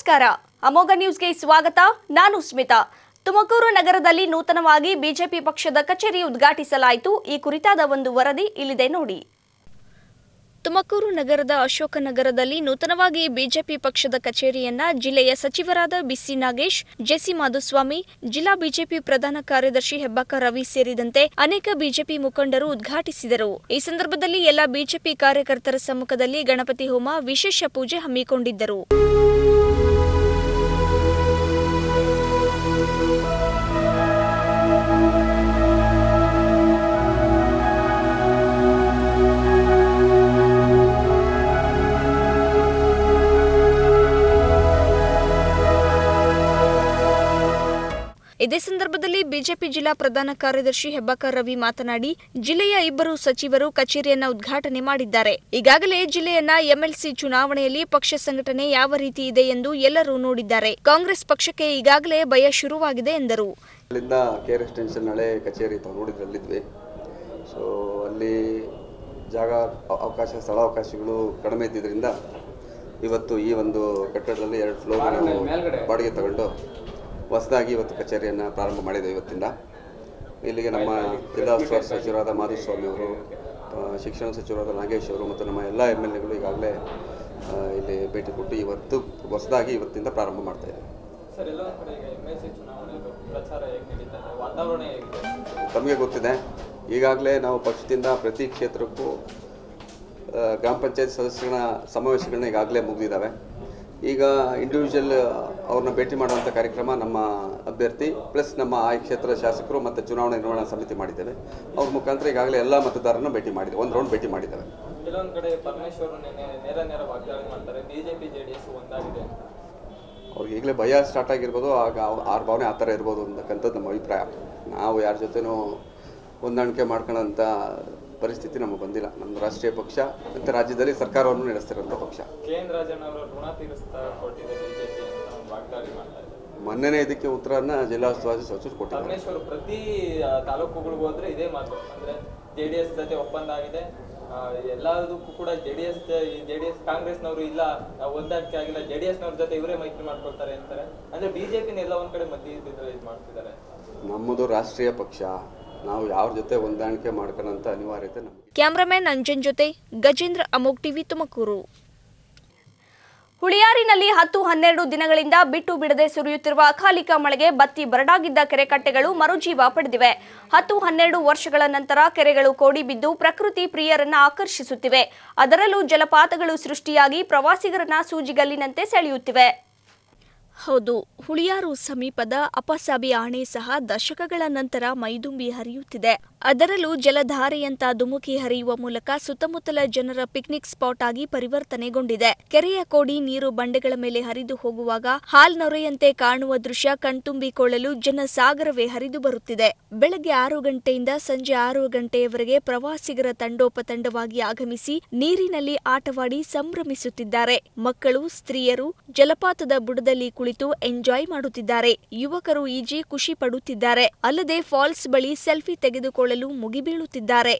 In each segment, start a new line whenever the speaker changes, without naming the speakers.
ನಮಸ್ಕಾರ ಅಮೋಘ ನ್ಯೂಸ್ಗೆ ಸ್ವಾಗತ ನಾನು ಸ್ಮಿತಾ ತುಮಕೂರು ನಗರದಲ್ಲಿ ನೂತನವಾಗಿ ಬಿಜೆಪಿ ಪಕ್ಷದ ಕಚೇರಿ ಉದ್ಘಾಟಿಸಲಾಯಿತು ಈ ಕುರಿತಾದ ಒಂದು ವರದಿ ಇಲ್ಲಿದೆ ನೋಡಿ ತುಮಕೂರು ನಗರದ ಅಶೋಕನಗರದಲ್ಲಿ ನೂತನವಾಗಿ ಬಿಜೆಪಿ ಪಕ್ಷದ ಕಚೇರಿಯನ್ನ ಜಿಲ್ಲೆಯ ಸಚಿವರಾದ ಬಿಸಿ ನಾಗೇಶ್ ಜೆಸಿ ಮಾಧುಸ್ವಾಮಿ ಜಿಲ್ಲಾ ಬಿಜೆಪಿ ಪ್ರಧಾನ ಕಾರ್ಯದರ್ಶಿ ಹೆಬ್ಬಾಕ ರವಿ ಸೇರಿದಂತೆ ಅನೇಕ ಬಿಜೆಪಿ ಮುಖಂಡರು ಉದ್ಘಾಟಿಸಿದರು ಈ ಸಂದರ್ಭದಲ್ಲಿ ಎಲ್ಲ ಬಿಜೆಪಿ ಕಾರ್ಯಕರ್ತರ ಸಮ್ಮುಖದಲ್ಲಿ ಗಣಪತಿ ಹೋಮ ವಿಶೇಷ ಪೂಜೆ ಹಮ್ಮಿಕೊಂಡಿದ್ದರು ಇದೇ ಸಂದರ್ಭದಲ್ಲಿ ಬಿಜೆಪಿ ಜಿಲ್ಲಾ ಪ್ರಧಾನ ಕಾರ್ಯದರ್ಶಿ ಹೆಬ್ಬಾಕ ರವಿ ಮಾತನಾಡಿ ಜಿಲ್ಲೆಯ ಇಬ್ಬರು ಸಚಿವರು ಕಚೇರಿಯನ್ನ ಉದ್ಘಾಟನೆ ಮಾಡಿದ್ದಾರೆ ಈಗಾಗಲೇ ಜಿಲ್ಲೆಯನ್ನ ಎಂಎಲ್ಸಿ ಚುನಾವಣೆಯಲ್ಲಿ ಪಕ್ಷ ಸಂಘಟನೆ ಯಾವ ರೀತಿ ಇದೆ ಎಂದು ಎಲ್ಲರೂ ನೋಡಿದ್ದಾರೆ ಕಾಂಗ್ರೆಸ್ ಪಕ್ಷಕ್ಕೆ ಈಗಾಗಲೇ ಭಯ ಶುರುವಾಗಿದೆ ಎಂದರು
ಅಲ್ಲಿಂದ ಕೆ ಆರ್ ಎಕ್ಸ್ಟೆನ್ಷನ್ ಹಳೆ ಕಚೇರಿ ತಾವು ನೋಡಿದ್ರೆ ಅಲ್ಲಿದ್ವಿ ಸೊ ಅಲ್ಲಿ ಜಾಗ ಅವ- ಅವಕಾಶ ಸ್ಥಳಾವಕಾಶಗಳು ಕಡಿಮೆ ಇದ್ದಿದ್ದರಿಂದ ಇವತ್ತು ಈ ಒಂದು ಕಟ್ಟಡದಲ್ಲಿ ಎರಡು ಫ್ಲೋರ್ ಬಾಡಿಗೆ ತಗೊಂಡು ಹೊಸದಾಗಿ ಇವತ್ತು ಕಚೇರಿಯನ್ನು ಪ್ರಾರಂಭ ಮಾಡಿದ್ದೇವೆ ಇವತ್ತಿಂದ ಇಲ್ಲಿಗೆ ನಮ್ಮ ಜಿಲ್ಲಾ ಉಸ್ತುವಾರಿ ಸಚಿವರಾದ ಮಾಧುಸ್ವಾಮಿ ಅವರು ಆ, ಶಿಕ್ಷಣ ಸಚಿವರಾದ ನಾಗೇಶ್ ಅವರು ಮತ್ತು ನಮ್ಮ ಎಲ್ಲ ಎಮ್ ಎಲ್ ಎಗಳು ಈಗಾಗಲೇ ಆ, ಇಲ್ಲಿ ಭೇಟಿ ಕೊಟ್ಟು ಇವತ್ತು ಹೊಸದಾಗಿ ಇವತ್ತಿಂದ ಪ್ರಾರಂಭ ಮಾಡ್ತಾ ಇದ್ದೇವೆ
ಸರ್ ಎಲ್ಲ ಕಡೆ ಈಗ ಎಮ್ ಎಸ್ ಸಿ ಚುನಾವಣೆದು ಪ್ರಚಾರ ಹೇಗೆ ನಡೀತಾ ಇದೆ ವಾತಾವರಣ ಹೇಗಿದೆ
ತಮಗೆ ಗೊತ್ತಿದೆ ಈಗಾಗಲೇ ನಾವು ಪಕ್ಷದಿಂದ ಪ್ರತಿ ಕ್ಷೇತ್ರಕ್ಕೂ ಆ, ಗ್ರಾಮ ಪಂಚಾಯತ್ ಸದಸ್ಯರ ಸಮಾವೇಶಗಳನ್ನ ಈಗಾಗಲೇ ಮುಗಿದಿದ್ದಾವೆ ಈಗ ಇಂಡಿವಿಜುವಲ್ ಅವ್ರನ್ನ ಭೇಟಿ ಮಾಡುವಂಥ ಕಾರ್ಯಕ್ರಮ ನಮ್ಮ ಅಭ್ಯರ್ಥಿ ಪ್ಲಸ್ ನಮ್ಮ ಆಯಾ ಕ್ಷೇತ್ರದ ಶಾಸಕರು ಮತ್ತು ಚುನಾವಣಾ ನಿರ್ವಹಣಾ ಸಮಿತಿ ಮಾಡಿದ್ದೇವೆ ಅವ್ರ ಮುಖಾಂತರ ಈಗಾಗಲೇ ಎಲ್ಲ ಮತದಾರರನ್ನು ಭೇಟಿ ಮಾಡಿದ್ದೇವೆ ಒಂದು ರೌಂಡ್ ಭೇಟಿ ಮಾಡಿದ್ದೇವೆ
ಕೆಲವೊಂದು ಕಡೆ ಪರಮೇಶ್ವರ್ ನೆನೆ ನೇರ ನೇರ ವಾಗ್ದಾಳಿ ಮಾಡ್ತಾರೆ ಬಿಜೆಪಿ ಜೆ ಡಿ ಎಸ್ ಒಂದಾಗಿದೆ ಅಂತ
ಅವ್ರಿಗೆ ಈಗಲೇ ಭಯ ಸ್ಟಾರ್ಟ್ ಆಗಿರ್ಬೋದು ಆಗ ಅವ್- ಆರ್ ಭಾವನೆ ಆ ಥರ ಇರ್ಬೋದು ಅಂತಕ್ಕಂಥದ್ದು ನಮ್ಮ ಅಭಿಪ್ರಾಯ ನಾವು ಯಾರ ಜೊತೆನೂ ಹೊಂದಾಣಿಕೆ ಮಾಡ್ಕೊಳ್ಳೋಂಥ ಪರಿಸ್ಥಿತಿ ನಮಗೆ ಬಂದಿಲ್ಲ ನಮ್ಮದು ರಾಷ್ಟ್ರೀಯ ಪಕ್ಷ ಮತ್ತು ರಾಜ್ಯದಲ್ಲಿ ಸರ್ಕಾರವನ್ನು ನಡೆಸ್ತಿರೋಂಥ ಪಕ್ಷ
ಕೆ ಎನ್ ರಾಜಣ್ಣ ಅವರು ಋಣ ತೀರಿಸ್ತಾ ಕೊಟ್ಟಿದೆ ಬಿಜೆಪಿ ಅಂತ ಒಂದು ವಾಗ್ದಾಳಿ ಮಾಡ್ತಾ ಇದ್ದಾರೆ
ಮೊನ್ನೆನೇ ಇದಕ್ಕೆ ಉತ್ತರನ ಜಿಲ್ಲಾ ಉಸ್ತುವಾರಿ ಸಚಿವರು ಕೊಟ್ಟಿದ್ದಾರೆ
ಪರಮೇಶ್ವರ್ ಪ್ರತಿ ಆ, ತಾಲೂಕುಗಳಿಗೆ ಹೋದ್ರೆ ಇದೇ ಮಾತು ಅಂದ್ರೆ ಜೆ ಡಿ ಎಸ್ ಜೊತೆ ಒಪ್ಪಂದ ಆಗಿದೆ ಆ, ಎಲ್ಲದಕ್ಕೂ ಕೂಡ J D S J D S ಕಾಂಗ್ರೆಸ್ನವರು ಇಲ್ಲ ನಾವು ಹೊಂದಾಣಿಕೆ ಆಗಿಲ್ಲ ಜೆ ಡಿ ಎಸ್ನವ್ರ ಜೊತೆ ಇವರೇ ಮೈತ್ರಿ ಮಾಡ್ಕೊಳ್ತಾರೆ ಅಂತಾರೆ ಅಂದ್ರೆ ಬಿಜೆಪಿನ ಎಲ್ಲ ಒಂದ್ ಕಡೆ ಮಧ್ಯೆ ಇದ್ದಿದ್ರೆ ಇದು ಮಾಡ್ತಿದ್ದಾರೆ
ನಮ್ಮದು ರಾಷ್ಟ್ರೀಯ ಪಕ್ಷ ನಾವು ಯಾರ ಜೊತೆ ಹೊಂದಾಣಿಕೆ ಮಾಡ್ಕೊಳ್ಳೋಂಥ ಅನಿವಾರ್ಯತೆ ನಮಗೆ
ಕ್ಯಾಮರಾಮ್ಯಾನ್ ಅಂಜನ್ ಜೊತೆ ಗಜೇಂದ್ರ ಅಮೋಕ್ ಟಿವಿ ತುಮಕೂರು ಹುಳಿಯಾರಿನಲ್ಲಿ ಹತ್ತು ಹನ್ನೆರಡು ದಿನಗಳಿಂದ ಬಿಟ್ಟು ಬಿಡದೆ ಸುರಿಯುತ್ತಿರುವ ಅಕಾಲಿಕ ಮಳೆಗೆ ಬತ್ತಿ ಬರಡಾಗಿದ್ದ ಕೆರೆಕಟ್ಟೆಗಳು ಮರುಜೀವ ಪಡೆದಿವೆ ಹತ್ತು ಹನ್ನೆರಡು ವರ್ಷಗಳ ನಂತರ ಕೆರೆಗಳು ಕೋಡಿ ಬಿದ್ದು ಪ್ರಕೃತಿ ಪ್ರಿಯರನ್ನ ಆಕರ್ಷಿಸುತ್ತಿವೆ ಅದರಲ್ಲೂ ಜಲಪಾತಗಳು ಸೃಷ್ಟಿಯಾಗಿ ಪ್ರವಾಸಿಗರನ್ನ ಸೂಜಿಗಲ್ಲಿನಂತೆ ಸೆಳೆಯುತ್ತಿವೆ ಹೌದು ಹುಳಿಯಾರು ಸಮೀಪದ ಅಪಸಾಬಿ ಆಣೆ ಸಹ ದಶಕಗಳ ನಂತರ ಮೈದುಂಬಿ ಹರಿಯುತ್ತಿದೆ ಅದರಲ್ಲೂ ಜಲಧಾರೆಯಂತ ಧುಮುಕಿ ಹರಿಯುವ ಮೂಲಕ ಸುತ್ತಮುತ್ತಲ ಜನರ ಪಿಕ್ನಿಕ್ ಸ್ಪಾಟ್ ಆಗಿ ಪರಿವರ್ತನೆಗೊಂಡಿದೆ ಕೆರೆಯ ಕೋಡಿ ನೀರು ಬಂಡೆಗಳ ಮೇಲೆ ಹರಿದು ಹೋಗುವಾಗ ಹಾಲ್ನೊರೆಯಂತೆ ಕಾಣುವ ದೃಶ್ಯ ಕಣ್ತುಂಬಿಕೊಳ್ಳಲು ಜನಸಾಗರವೇ ಹರಿದು ಬರುತ್ತಿದೆ ಬೆಳಗ್ಗೆ ಆರು ಗಂಟೆಯಿಂದ ಸಂಜೆ ಆರು ಗಂಟೆಯವರೆಗೆ ಪ್ರವಾಸಿಗರ ತಂಡೋಪತಂಡವಾಗಿ ಆಗಮಿಸಿ ನೀರಿನಲ್ಲಿ ಆಟವಾಡಿ ಸಂಭ್ರಮಿಸುತ್ತಿದ್ದಾರೆ ಮಕ್ಕಳು ಸ್ತ್ರೀಯರು ಜಲಪಾತದ ಬುಡದಲ್ಲಿ ಕುಳಿತು ಎಂಜಾಯ್ ಮಾಡುತ್ತಿದ್ದಾರೆ ಯುವಕರು ಈಜಿ ಖುಷಿ ಪಡುತ್ತಿದ್ದಾರೆ ಅಲ್ಲದೆ ಫಾಲ್ಸ್ ಬಳಿ ಸೆಲ್ಫಿ ತೆಗೆದುಕೊಳ್ಳಲು ಮುಗಿಬೀಳುತ್ತಿದ್ದಾರೆ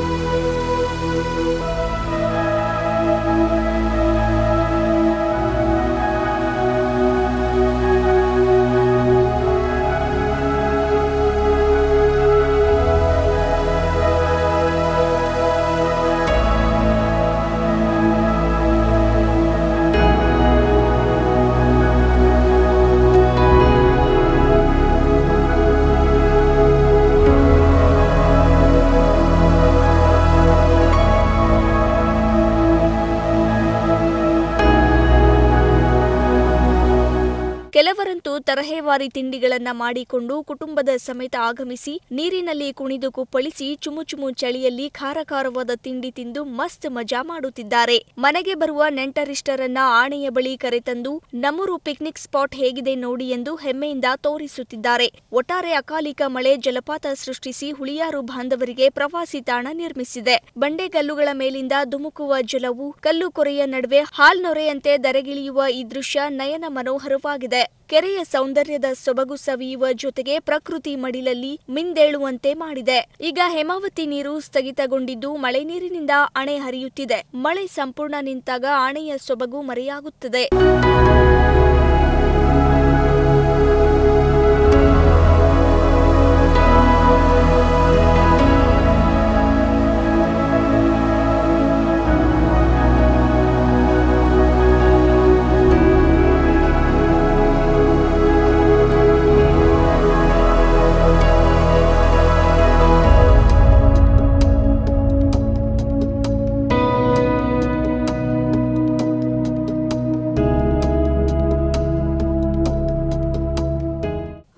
ಕೆಲವರಂತೂ ತರಹೇವಾರಿ ತಿಂಡಿಗಳನ್ನ ಮಾಡಿಕೊಂಡು ಕುಟುಂಬದ ಸಮೇತ ಆಗಮಿಸಿ ನೀರಿನಲ್ಲಿ ಕುಣಿದು ಕುಪ್ಪಳಿಸಿ ಚುಮುಚುಮು ಚಳಿಯಲ್ಲಿ ಖಾರ ಖಾರವಾದ ತಿಂಡಿ ತಿಂದು ಮಸ್ತ್ ಮಜಾ ಮಾಡುತ್ತಿದ್ದಾರೆ ಮನೆಗೆ ಬರುವ ನೆಂಟರಿಷ್ಟರನ್ನ ಆಣೆಯ ಬಳಿ ಕರೆತಂದು ನಮ್ಮೂರು ಪಿಕ್ನಿಕ್ ಸ್ಪಾಟ್ ಹೇಗಿದೆ ನೋಡಿ ಎಂದು ಹೆಮ್ಮೆಯಿಂದ ತೋರಿಸುತ್ತಿದ್ದಾರೆ ಒಟ್ಟಾರೆ ಅಕಾಲಿಕ ಮಳೆ ಜಲಪಾತ ಸೃಷ್ಟಿಸಿ ಹುಳಿಯಾರು ಬಾಂಧವರಿಗೆ ಪ್ರವಾಸಿ ತಾಣ ನಿರ್ಮಿಸಿದೆ ಬಂಡೆಗಲ್ಲುಗಳ ಮೇಲಿಂದ ಧುಮುಕುವ ಜಲವು ಕಲ್ಲು ಕೊರೆಯ ನಡುವೆ ಹಾಲ್ನೊರೆಯಂತೆ ದರೆಗಿಳಿಯುವ ಈ ದೃಶ್ಯ ನಯನ ಮನೋಹರವಾಗಿದೆ ಕೆರೆಯ ಸೌಂದರ್ಯದ ಸೊಬಗು ಸವಿಯುವ ಜೊತೆಗೆ ಪ್ರಕೃತಿ ಮಡಿಲಲ್ಲಿ ಮಿಂದೇಳುವಂತೆ ಮಾಡಿದೆ ಈಗ ಹೇಮಾವತಿ ನೀರು ಸ್ಥಗಿತಗೊಂಡಿದ್ದು ಮಳೆ ನೀರಿನಿಂದ ಅಣೆ ಹರಿಯುತ್ತಿದೆ ಮಳೆ ಸಂಪೂರ್ಣ ನಿಂತಾಗ ಅಣೆಯ ಸೊಬಗು ಮರೆಯಾಗುತ್ತದೆ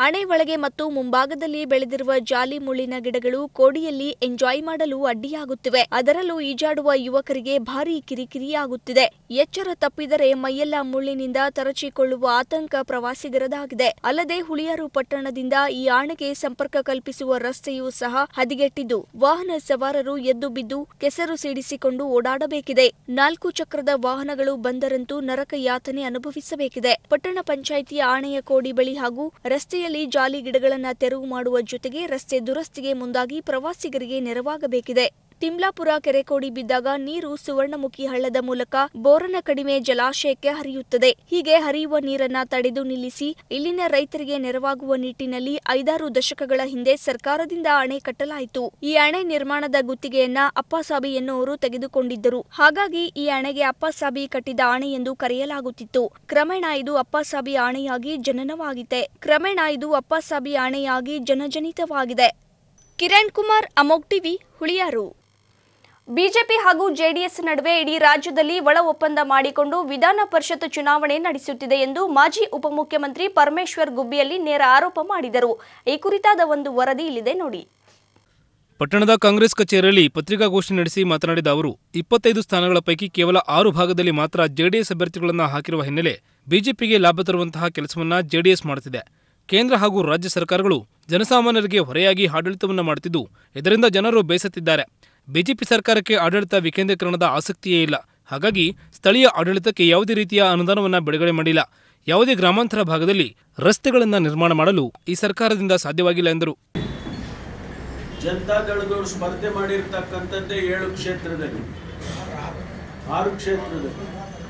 ಅಣೆ ಒಳಗೆ ಮತ್ತು ಮುಂಭಾಗದಲ್ಲಿ ಬೆಳೆದಿರುವ ಜಾಲಿ ಮುಳ್ಳಿನ ಗಿಡಗಳು ಕೋಡಿಯಲ್ಲಿ ಎಂಜಾಯ್ ಮಾಡಲು ಅಡ್ಡಿಯಾಗುತ್ತಿವೆ ಅದರಲ್ಲೂ ಈಜಾಡುವ ಯುವಕರಿಗೆ ಭಾರೀ ಕಿರಿಕಿರಿಯಾಗುತ್ತಿದೆ ಎಚ್ಚರ ತಪ್ಪಿದರೆ ಮೈಯೆಲ್ಲ ಮುಳ್ಳಿನಿಂದ ತರಚಿಕೊಳ್ಳುವ ಆತಂಕ ಪ್ರವಾಸಿಗರದಾಗಿದೆ ಅಲ್ಲದೆ ಹುಳಿಯಾರು ಪಟ್ಟಣದಿಂದ ಈ ಆಣೆಗೆ ಸಂಪರ್ಕ ಕಲ್ಪಿಸುವ ರಸ್ತೆಯೂ ಸಹ ಹದಿಗೆಟ್ಟಿದ್ದು ವಾಹನ ಸವಾರರು ಎದ್ದು ಬಿದ್ದು ಕೆಸರು ಸಿಡಿಸಿಕೊಂಡು ಓಡಾಡಬೇಕಿದೆ ನಾಲ್ಕು ಚಕ್ರದ ವಾಹನಗಳು ಬಂದರಂತೂ ನರಕ ಯಾತನೆ ಅನುಭವಿಸಬೇಕಿದೆ ಪಟ್ಟಣ ಪಂಚಾಯಿತಿಯ ಆಣೆಯ ಕೋಡಿ ಬಳಿ ಹಾಗೂ ರಸ್ತೆಯಲ್ಲಿ ಜಾಲಿ ಗಿಡಗಳನ್ನ ತೆರವು ಮಾಡುವ ಜೊತೆಗೆ ರಸ್ತೆ ದುರಸ್ತಿಗೆ ಮುಂದಾಗಿ ಪ್ರವಾಸಿಗರಿಗೆ ನೆರವಾಗಬೇಕಿದೆ ತಿಮ್ಲಾಪುರ ಕೆರೆಕೋಡಿ ಬಿದ್ದಾಗ ನೀರು ಸುವರ್ಣಮುಖಿ ಹಳ್ಳದ ಮೂಲಕ ಬೋರನ ಕಡಿಮೆ ಜಲಾಶಯಕ್ಕೆ ಹರಿಯುತ್ತದೆ ಹೀಗೆ ಹರಿಯುವ ನೀರನ್ನ ತಡೆದು ನಿಲ್ಲಿಸಿ ಇಲ್ಲಿನ ರೈತರಿಗೆ ನೆರವಾಗುವ ನಿಟ್ಟಿನಲ್ಲಿ ಐದಾರು ದಶಕಗಳ ಹಿಂದೆ ಸರ್ಕಾರದಿಂದ ಅಣೆ ಕಟ್ಟಲಾಯಿತು ಈ ಅಣೆ ನಿರ್ಮಾಣದ ಗುತ್ತಿಗೆಯನ್ನ ಅಪ್ಪಾಸಾಬಿ ಎನ್ನುವರು ತೆಗೆದುಕೊಂಡಿದ್ದರು ಹಾಗಾಗಿ ಈ ಅಣೆಗೆ ಅಪ್ಪಾಸಾಬಿ ಕಟ್ಟಿದ ಆಣೆ ಎಂದು ಕರೆಯಲಾಗುತ್ತಿತ್ತು ಕ್ರಮೇಣ ಇದು ಅಪ್ಪಾಸಾಬಿ ಆಣೆಯಾಗಿ ಜನನವಾಗಿದೆ ಕ್ರಮೇಣ ಇದು ಅಪ್ಪಾಸಾಬಿ ಆಣೆಯಾಗಿ ಜನಜನಿತವಾಗಿದೆ ಕಿರಣ್ ಕುಮಾರ್ ಅಮೋಕ್ ಟಿವಿ ಹುಳಿಯಾರು ಬಿಜೆಪಿ ಹಾಗೂ ಜೆಡಿಎಸ್ ನಡುವೆ ಇಡೀ ರಾಜ್ಯದಲ್ಲಿ ಒಳ ಒಪ್ಪಂದ ಮಾಡಿಕೊಂಡು ವಿಧಾನ ಪರಿಷತ್ ಚುನಾವಣೆ ನಡೆಸುತ್ತಿದೆ ಎಂದು ಮಾಜಿ ಉಪಮುಖ್ಯಮಂತ್ರಿ ಪರಮೇಶ್ವರ್ ಗುಬ್ಬಿಯಲ್ಲಿ ನೇರ ಆರೋಪ ಮಾಡಿದರು ಈ ಕುರಿತಾದ ಒಂದು ವರದಿ ಇಲ್ಲಿದೆ ನೋಡಿ
ಪಟ್ಟಣದ ಕಾಂಗ್ರೆಸ್ ಕಚೇರಿಯಲ್ಲಿ ಪತ್ರಿಕಾಗೋಷ್ಠಿ ನಡೆಸಿ ಮಾತನಾಡಿದ ಅವರು ಇಪ್ಪತ್ತೈದು ಸ್ಥಾನಗಳ ಪೈಕಿ ಕೇವಲ ಆರು ಭಾಗದಲ್ಲಿ ಮಾತ್ರ ಜೆಡಿಎಸ್ ಅಭ್ಯರ್ಥಿಗಳನ್ನು ಹಾಕಿರುವ ಹಿನ್ನೆಲೆ ಬಿಜೆಪಿಗೆ ಲಾಭ ತರುವಂತಹ ಕೆಲಸವನ್ನ ಜೆಡಿಎಸ್ ಮಾಡುತ್ತಿದೆ ಕೇಂದ್ರ ಹಾಗೂ ರಾಜ್ಯ ಸರ್ಕಾರಗಳು ಜನಸಾಮಾನ್ಯರಿಗೆ ಹೊರೆಯಾಗಿ ಆಡಳಿತವನ್ನು ಮಾಡುತ್ತಿದ್ದು ಇದರಿಂದ ಜನರು ಬೇಸತ್ತಿದ್ದಾರೆ ಬಿಜೆಪಿ ಸರ್ಕಾರಕ್ಕೆ ಆಡಳಿತ ವಿಕೇಂದ್ರೀಕರಣದ ಆಸಕ್ತಿಯೇ ಇಲ್ಲ ಹಾಗಾಗಿ ಸ್ಥಳೀಯ ಆಡಳಿತಕ್ಕೆ ಯಾವುದೇ ರೀತಿಯ ಅನುದಾನವನ್ನು ಬಿಡುಗಡೆ ಮಾಡಿಲ್ಲ ಯಾವುದೇ ಗ್ರಾಮಾಂತರ ಭಾಗದಲ್ಲಿ ರಸ್ತೆಗಳನ್ನು ನಿರ್ಮಾಣ ಮಾಡಲು ಈ ಸರ್ಕಾರದಿಂದ ಸಾಧ್ಯವಾಗಿಲ್ಲ ಎಂದರು
ಜನತಾದಳದವರು ಸ್ಪರ್ಧೆ ಮಾಡಿರ್ತಕ್ಕಂಥದ್ದೇ ಏಳು ಕ್ಷೇತ್ರದಲ್ಲಿ ಆರು ಕ್ಷೇತ್ರದಲ್ಲಿ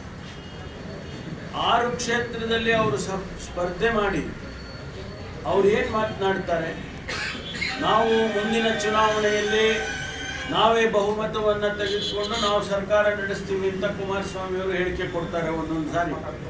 ಆರು ಕ್ಷೇತ್ರದಲ್ಲಿ ಅವರು ಸ- ಸ್ಪರ್ಧೆ ಮಾಡಿ ಅವ್ರು ಏನು ಮಾತನಾಡ್ತಾರೆ ನಾವು ಮುಂದಿನ ಚುನಾವಣೆಯಲ್ಲಿ ನಾವೇ ಬಹುಮತವನ್ನು ತೆಗೆದುಕೊಂಡು ನಾವು ಸರ್ಕಾರ ನಡೆಸ್ತೀವಿ ಅಂತ ಕುಮಾರಸ್ವಾಮಿ ಅವರು ಹೇಳಿಕೆ ಕೊಡ್ತಾರೆ ಒಂದೊಂದು ಸಾರಿ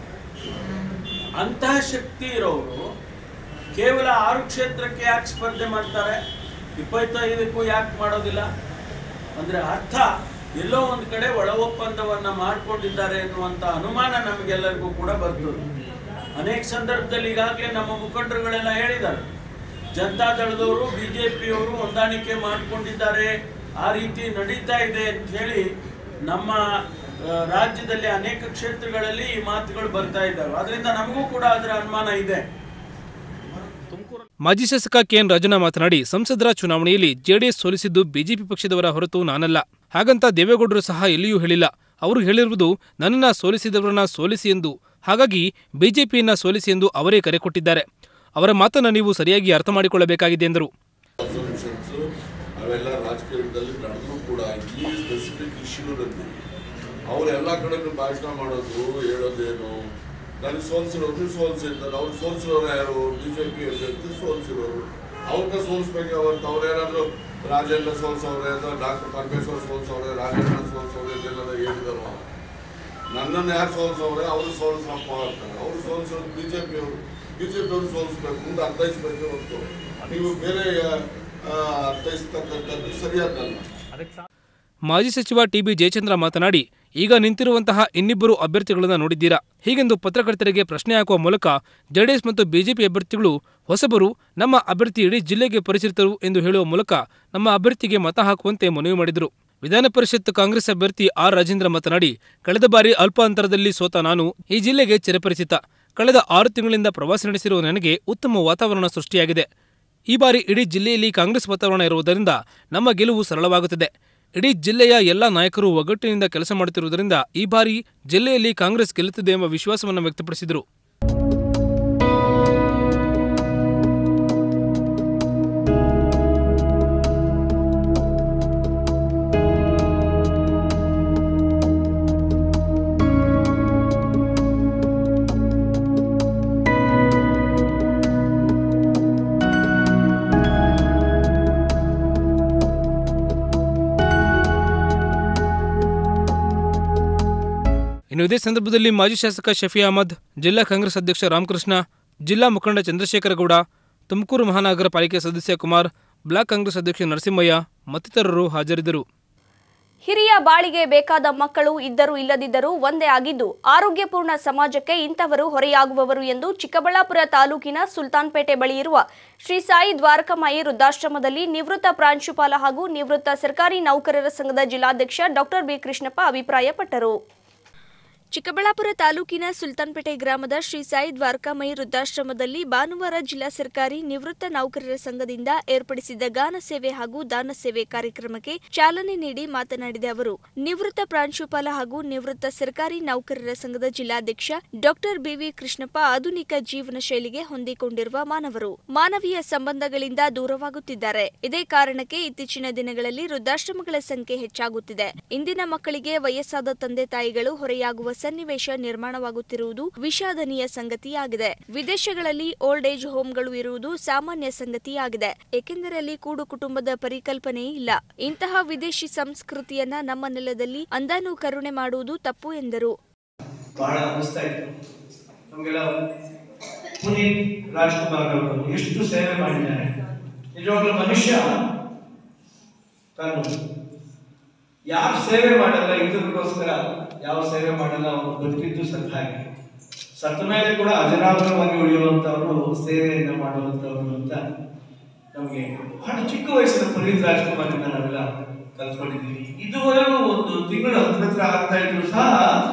ಅಂತಹ ಶಕ್ತಿ ಇರೋರು ಕೇವಲ ಆರು ಕ್ಷೇತ್ರಕ್ಕೆ ಯಾಕೆ ಸ್ಪರ್ಧೆ ಮಾಡ್ತಾರೆ ಇಪ್ಪತ್ತೈದಕ್ಕೂ ಯಾಕೆ ಮಾಡೋದಿಲ್ಲ ಅಂದ್ರೆ ಅರ್ಥ ಎಲ್ಲೋ ಒಂದು ಕಡೆ ಒಳ ಒಪ್ಪಂದವನ್ನ ಮಾಡ್ಕೊಂಡಿದ್ದಾರೆ ಎನ್ನುವಂತ ಅನುಮಾನ ನಮಗೆಲ್ಲರಿಗೂ ಕೂಡ ಬರ್ತದೆ ಅನೇಕ ಸಂದರ್ಭದಲ್ಲಿ ಈಗಾಗಲೇ ನಮ್ಮ ಮುಖಂಡರುಗಳೆಲ್ಲ ಹೇಳಿದ್ದಾರೆ ಜನತಾದಳದವರು ಬಿಜೆಪಿಯವರು ಹೊಂದಾಣಿಕೆ ಮಾಡಿಕೊಂಡಿದ್ದಾರೆ ಆ ರೀತಿ ನಡೀತಾ ಇದೆ ಅಂತ ಹೇಳಿ ನಮ್ಮ ಆ, ರಾಜ್ಯದಲ್ಲಿ ಅನೇಕ ಕ್ಷೇತ್ರಗಳಲ್ಲಿ ಈ ಮಾತುಗಳು ಬರ್ತಾ ಇದ್ದಾವೆ ಅದರಿಂದ ನಮಗೂ ಕೂಡ ಅದರ ಅನುಮಾನ ಇದೆ
ಮಾಜಿ ಶಾಸಕ ಕೆಎನ್ ರಾಜಣ್ಣ ಮಾತನಾಡಿ ಸಂಸದರ ಚುನಾವಣೆಯಲ್ಲಿ ಜೆಡಿಎಸ್ ಸೋಲಿಸಿದ್ದು ಬಿಜೆಪಿ ಪಕ್ಷದವರ ಹೊರತು ನಾನಲ್ಲ ಹಾಗಂತ ದೇವೇಗೌಡರು ಸಹ ಎಲ್ಲಿಯೂ ಹೇಳಿಲ್ಲ ಅವರು ಹೇಳಿರುವುದು ನನ್ನನ್ನ ಸೋಲಿಸಿದವರನ್ನ ಸೋಲಿಸಿ ಎಂದು ಹಾಗಾಗಿ ಬಿಜೆಪಿಯನ್ನ ಸೋಲಿಸಿ ಎಂದು ಅವರೇ ಕರೆ ಕೊಟ್ಟಿದ್ದಾರೆ ಅವರ ಮಾತನ್ನ ನೀವು ಸರಿಯಾಗಿ ಅರ್ಥ ಮಾಡಿಕೊಳ್ಳಬೇಕಾಗಿದೆ ಎಂದರು
ಅಸಲ್ಯೂಷನ್ಸು ಅವೆಲ್ಲ ರಾಜಕೀಯದಲ್ಲಿ ನಡೆದ್ರು ಕೂಡ ಈ ಸ್ಪೆಸಿಫಿಕ್ ಇಶ್ಯೂನಲ್ಲಿ ಅವ್ರು ಎಲ್ಲ ಕಡೆನೂ ಭಾಷಣ ಮಾಡೋದು ಹೇಳೋದೇನು ನನಗೆ ಸೋಲ್ಸಿರೋದು ಸೋಲ್ಸಿರ್ತಾರೆ ಅವ್ರು ಸೋಲ್ಸಿರೋರು ಯಾರು ಬಿ ಜೆ ಪಿ ಅಭ್ಯರ್ಥಿ ಸೋಲ್ಸಿರೋರು ಅವ್ರನ್ನ ಸೋಲ್ಸ್ಬೇಕು ಅವತ್ತು ಅವ್ರೇನಾದ್ರು ರಾಜೇಂದ್ರ ಸೋಲ್ಸವ್ರೆ ಅಥವಾ ಡಾಕ್ಟರ್ ಪರಮೇಶ್ವರ್ ಸೋಲ್ಸವ್ರೆ ರಾಜೇಂದ್ರ ಸೋಲ್ಸವ್ರೆ ಇದೆಲ್ಲ ಹೇಳಿದರು ನನ್ನನ್ನು ಯಾರು ಸೋಲ್ಸವ್ರೆ ಅವರು ಸೋಲ್ಸಪ್ಪ ಅಂತಾರೆ ಅವ್ರು ಸೋಲ್ಸೋದು ಬಿ ಜೆ ಪಿ ಅವರು ಬಿ ಜೆ ಪಿ ಅವರು ಸೋಲ್ಸ್ಬೇಕು ಮುಂದೆ ಅರ್ಥೈಸ್ಬೇಕು ಹೊರತು ನೀವು ಬೇರೆ ಆ, ಅರ್ಥೈಸ್ತಕ್ಕಂಥದ್ದು ಸರಿಯಾದಲ್ಲ
ಮಾಜಿ ಸಚಿವ ಟಿಬಿ ಜಯಚಂದ್ರ ಮಾತನಾಡಿ ಈಗ ನಿಂತಿರುವಂತಹ ಇನ್ನಿಬ್ಬರು ಅಭ್ಯರ್ಥಿಗಳನ್ನು ನೋಡಿದ್ದೀರಾ ಹೀಗೆಂದು ಪತ್ರಕರ್ತರಿಗೆ ಪ್ರಶ್ನೆ ಹಾಕುವ ಮೂಲಕ ಜೆಡಿಎಸ್ ಮತ್ತು ಬಿಜೆಪಿ ಅಭ್ಯರ್ಥಿಗಳು ಹೊಸಬರು ನಮ್ಮ ಅಭ್ಯರ್ಥಿ ಇಡೀ ಜಿಲ್ಲೆಗೆ ಪರಿಚಿತರು ಎಂದು ಹೇಳುವ ಮೂಲಕ ನಮ್ಮ ಅಭ್ಯರ್ಥಿಗೆ ಮತ ಹಾಕುವಂತೆ ಮನವಿ ಮಾಡಿದರು ವಿಧಾನ ಪರಿಷತ್ ಕಾಂಗ್ರೆಸ್ ಅಭ್ಯರ್ಥಿ ಆರ್ ರಾಜೇಂದ್ರ ಮಾತನಾಡಿ ಕಳೆದ ಬಾರಿ ಅಲ್ಪ ಅಂತರದಲ್ಲಿ ಸೋತ ನಾನು ಈ ಜಿಲ್ಲೆಗೆ ಚಿರಪರಿಚಿತ ಕಳೆದ ಆರು ತಿಂಗಳಿಂದ ಪ್ರವಾಸ ನಡೆಸಿರುವ ನನಗೆ ಉತ್ತಮ ವಾತಾವರಣ ಸೃಷ್ಟಿಯಾಗಿದೆ ಈ ಬಾರಿ ಇಡೀ ಜಿಲ್ಲೆಯಲ್ಲಿ ಕಾಂಗ್ರೆಸ್ ವಾತಾವರಣ ಇರುವುದರಿಂದ ನಮ್ಮ ಗೆಲುವು ಸರಳವಾಗುತ್ತದೆ ಇಡೀ ಜಿಲ್ಲೆಯ ಎಲ್ಲ ನಾಯಕರು ಒಗ್ಗಟ್ಟಿನಿಂದ ಕೆಲಸ ಮಾಡುತ್ತಿರುವುದರಿಂದ ಈ ಬಾರಿ ಜಿಲ್ಲೆಯಲ್ಲಿ ಕಾಂಗ್ರೆಸ್ ಗೆಲ್ಲುತ್ತದೆ ಎಂಬ ವಿಶ್ವಾಸವನ್ನು ವ್ಯಕ್ತಪಡಿಸಿದರು ಇನ್ನು ಇದೇ ಸಂದರ್ಭದಲ್ಲಿ ಮಾಜಿ ಶಾಸಕ ಶಫಿ ಅಹಮದ್ ಜಿಲ್ಲಾ ಕಾಂಗ್ರೆಸ್ ಅಧ್ಯಕ್ಷ ರಾಮಕೃಷ್ಣ ಜಿಲ್ಲಾ ಮುಖಂಡ ಚಂದ್ರಶೇಖರ ಗೌಡ ತುಮಕೂರು ಮಹಾನಗರ ಪಾಲಿಕೆ ಸದಸ್ಯ ಕುಮಾರ್ ಬ್ಲಾಕ್ ಕಾಂಗ್ರೆಸ್ ಅಧ್ಯಕ್ಷ ನರಸಿಂಹಯ್ಯ ಮತ್ತಿತರರು ಹಾಜರಿದ್ದರು
ಹಿರಿಯ ಬಾಳಿಗೆ ಬೇಕಾದ ಮಕ್ಕಳು ಇದ್ದರೂ ಇಲ್ಲದಿದ್ದರೂ ಒಂದೇ ಆಗಿದ್ದು ಆರೋಗ್ಯಪೂರ್ಣ ಸಮಾಜಕ್ಕೆ ಇಂಥವರು ಹೊರೆಯಾಗುವವರು ಎಂದು ಚಿಕ್ಕಬಳ್ಳಾಪುರ ತಾಲೂಕಿನ ಸುಲ್ತಾನ್ಪೇಟೆ ಬಳಿ ಇರುವ ಶ್ರೀ ಸಾಯಿ ದ್ವಾರಕಮಾಯಿ ವೃದ್ಧಾಶ್ರಮದಲ್ಲಿ ನಿವೃತ್ತ ಪ್ರಾಂಶುಪಾಲ ಹಾಗೂ ನಿವೃತ್ತ ಸರ್ಕಾರಿ ನೌಕರರ ಸಂಘದ ಜಿಲ್ಲಾಧ್ಯಕ್ಷ ಡಾಕ್ಟರ್ ಬಿ ಕೃಷ್ಣಪ್ಪ ಅಭಿಪ್ರಾಯಪಟ್ಟರು ಚಿಕ್ಕಬಳ್ಳಾಪುರ ತಾಲೂಕಿನ ಸುಲ್ತಾನ್ಪೇಟೆ ಗ್ರಾಮದ ಶ್ರೀ ಸಾಯಿ ದ್ವಾರಕಾಮಯಿ ವೃದ್ಧಾಶ್ರಮದಲ್ಲಿ ಭಾನುವಾರ ಜಿಲ್ಲಾ ಸರ್ಕಾರಿ ನಿವೃತ್ತ ನೌಕರರ ಸಂಘದಿಂದ ಏರ್ಪಡಿಸಿದ್ದ ಗಾನ ಸೇವೆ ಹಾಗೂ ದಾನ ಸೇವೆ ಕಾರ್ಯಕ್ರಮಕ್ಕೆ ಚಾಲನೆ ನೀಡಿ ಮಾತನಾಡಿದ ಅವರು ನಿವೃತ್ತ ಪ್ರಾಂಶುಪಾಲ ಹಾಗೂ ನಿವೃತ್ತ ಸರ್ಕಾರಿ ನೌಕರರ ಸಂಘದ ಜಿಲ್ಲಾಧ್ಯಕ್ಷ ಡಾಕ್ಟರ್ ಬಿವಿ ಕೃಷ್ಣಪ್ಪ ಆಧುನಿಕ ಜೀವನ ಶೈಲಿಗೆ ಹೊಂದಿಕೊಂಡಿರುವ ಮಾನವರು ಮಾನವೀಯ ಸಂಬಂಧಗಳಿಂದ ದೂರವಾಗುತ್ತಿದ್ದಾರೆ ಇದೇ ಕಾರಣಕ್ಕೆ ಇತ್ತೀಚಿನ ದಿನಗಳಲ್ಲಿ ವೃದ್ಧಾಶ್ರಮಗಳ ಸಂಖ್ಯೆ ಹೆಚ್ಚಾಗುತ್ತಿದೆ ಇಂದಿನ ಮಕ್ಕಳಿಗೆ ವಯಸ್ಸಾದ ತಂದೆ ತಾಯಿಗಳು ಹೊರೆಯಾಗುವ ಸನ್ನಿವೇಶ ನಿರ್ಮಾಣವಾಗುತ್ತಿರುವುದು ವಿಷಾದನೀಯ ಸಂಗತಿಯಾಗಿದೆ ವಿದೇಶಗಳಲ್ಲಿ ಓಲ್ಡ್ ಏಜ್ ಹೋಮ್ಗಳು ಇರುವುದು ಸಾಮಾನ್ಯ ಸಂಗತಿಯಾಗಿದೆ ಏಕೆಂದರೆ ಅಲ್ಲಿ ಕೂಡು ಕುಟುಂಬದ ಪರಿಕಲ್ಪನೆ ಇಲ್ಲ ಇಂತಹ ವಿದೇಶಿ ಸಂಸ್ಕೃತಿಯನ್ನ ನಮ್ಮ ನೆಲದಲ್ಲಿ ಅಂದಾನು ಕರುಣೆ ಮಾಡುವುದು ತಪ್ಪು ಎಂದರು
ಬಹಳ ಅನಿಸ್ತಾ ಇತ್ತು ನಮಗೆಲ್ಲ ಪುನೀತ್ ರಾಜ್ಕುಮಾರ್ ಅವರು ಎಷ್ಟು ಸೇವೆ ಮಾಡಿದ್ದಾರೆ ನಿಜವಾಗ್ಲೂ ಮನುಷ್ಯ ತಾನು ಯಾರು ಸೇವೆ ಮಾಡಲ್ಲ ಇದಕ್ಕೋಸ್ಕರ ಯಾವ ಸೇವೆ ಮಾಡಲ್ಲ ಅವನು ಬದುಕಿದ್ದು ಸತ್ತ ಹಾಗೆ ಸತ್ತ ಮೇಲೆ ಕೂಡ ಅಜರಾಮರವಾಗಿ ಉಳಿಯುವಂತವರು ಸೇವೆಯನ್ನ ಮಾಡುವಂತವರು ಅಂತ ನಮಗೆ ಬಹಳ ಚಿಕ್ಕ ವಯಸ್ಸಿನ ಪುನೀತ್ ರಾಜ್ಕುಮಾರ್ನ ನಾವೆಲ್ಲ ಕಲ್ತ್ಕೊಂಡಿದ್ದೀವಿ ಇದುವರೆಗೂ ಒಂದು ತಿಂಗಳು ಹತ್ರ ಹತ್ರ ಆಗ್ತಾ ಇದ್ರು ಸಹ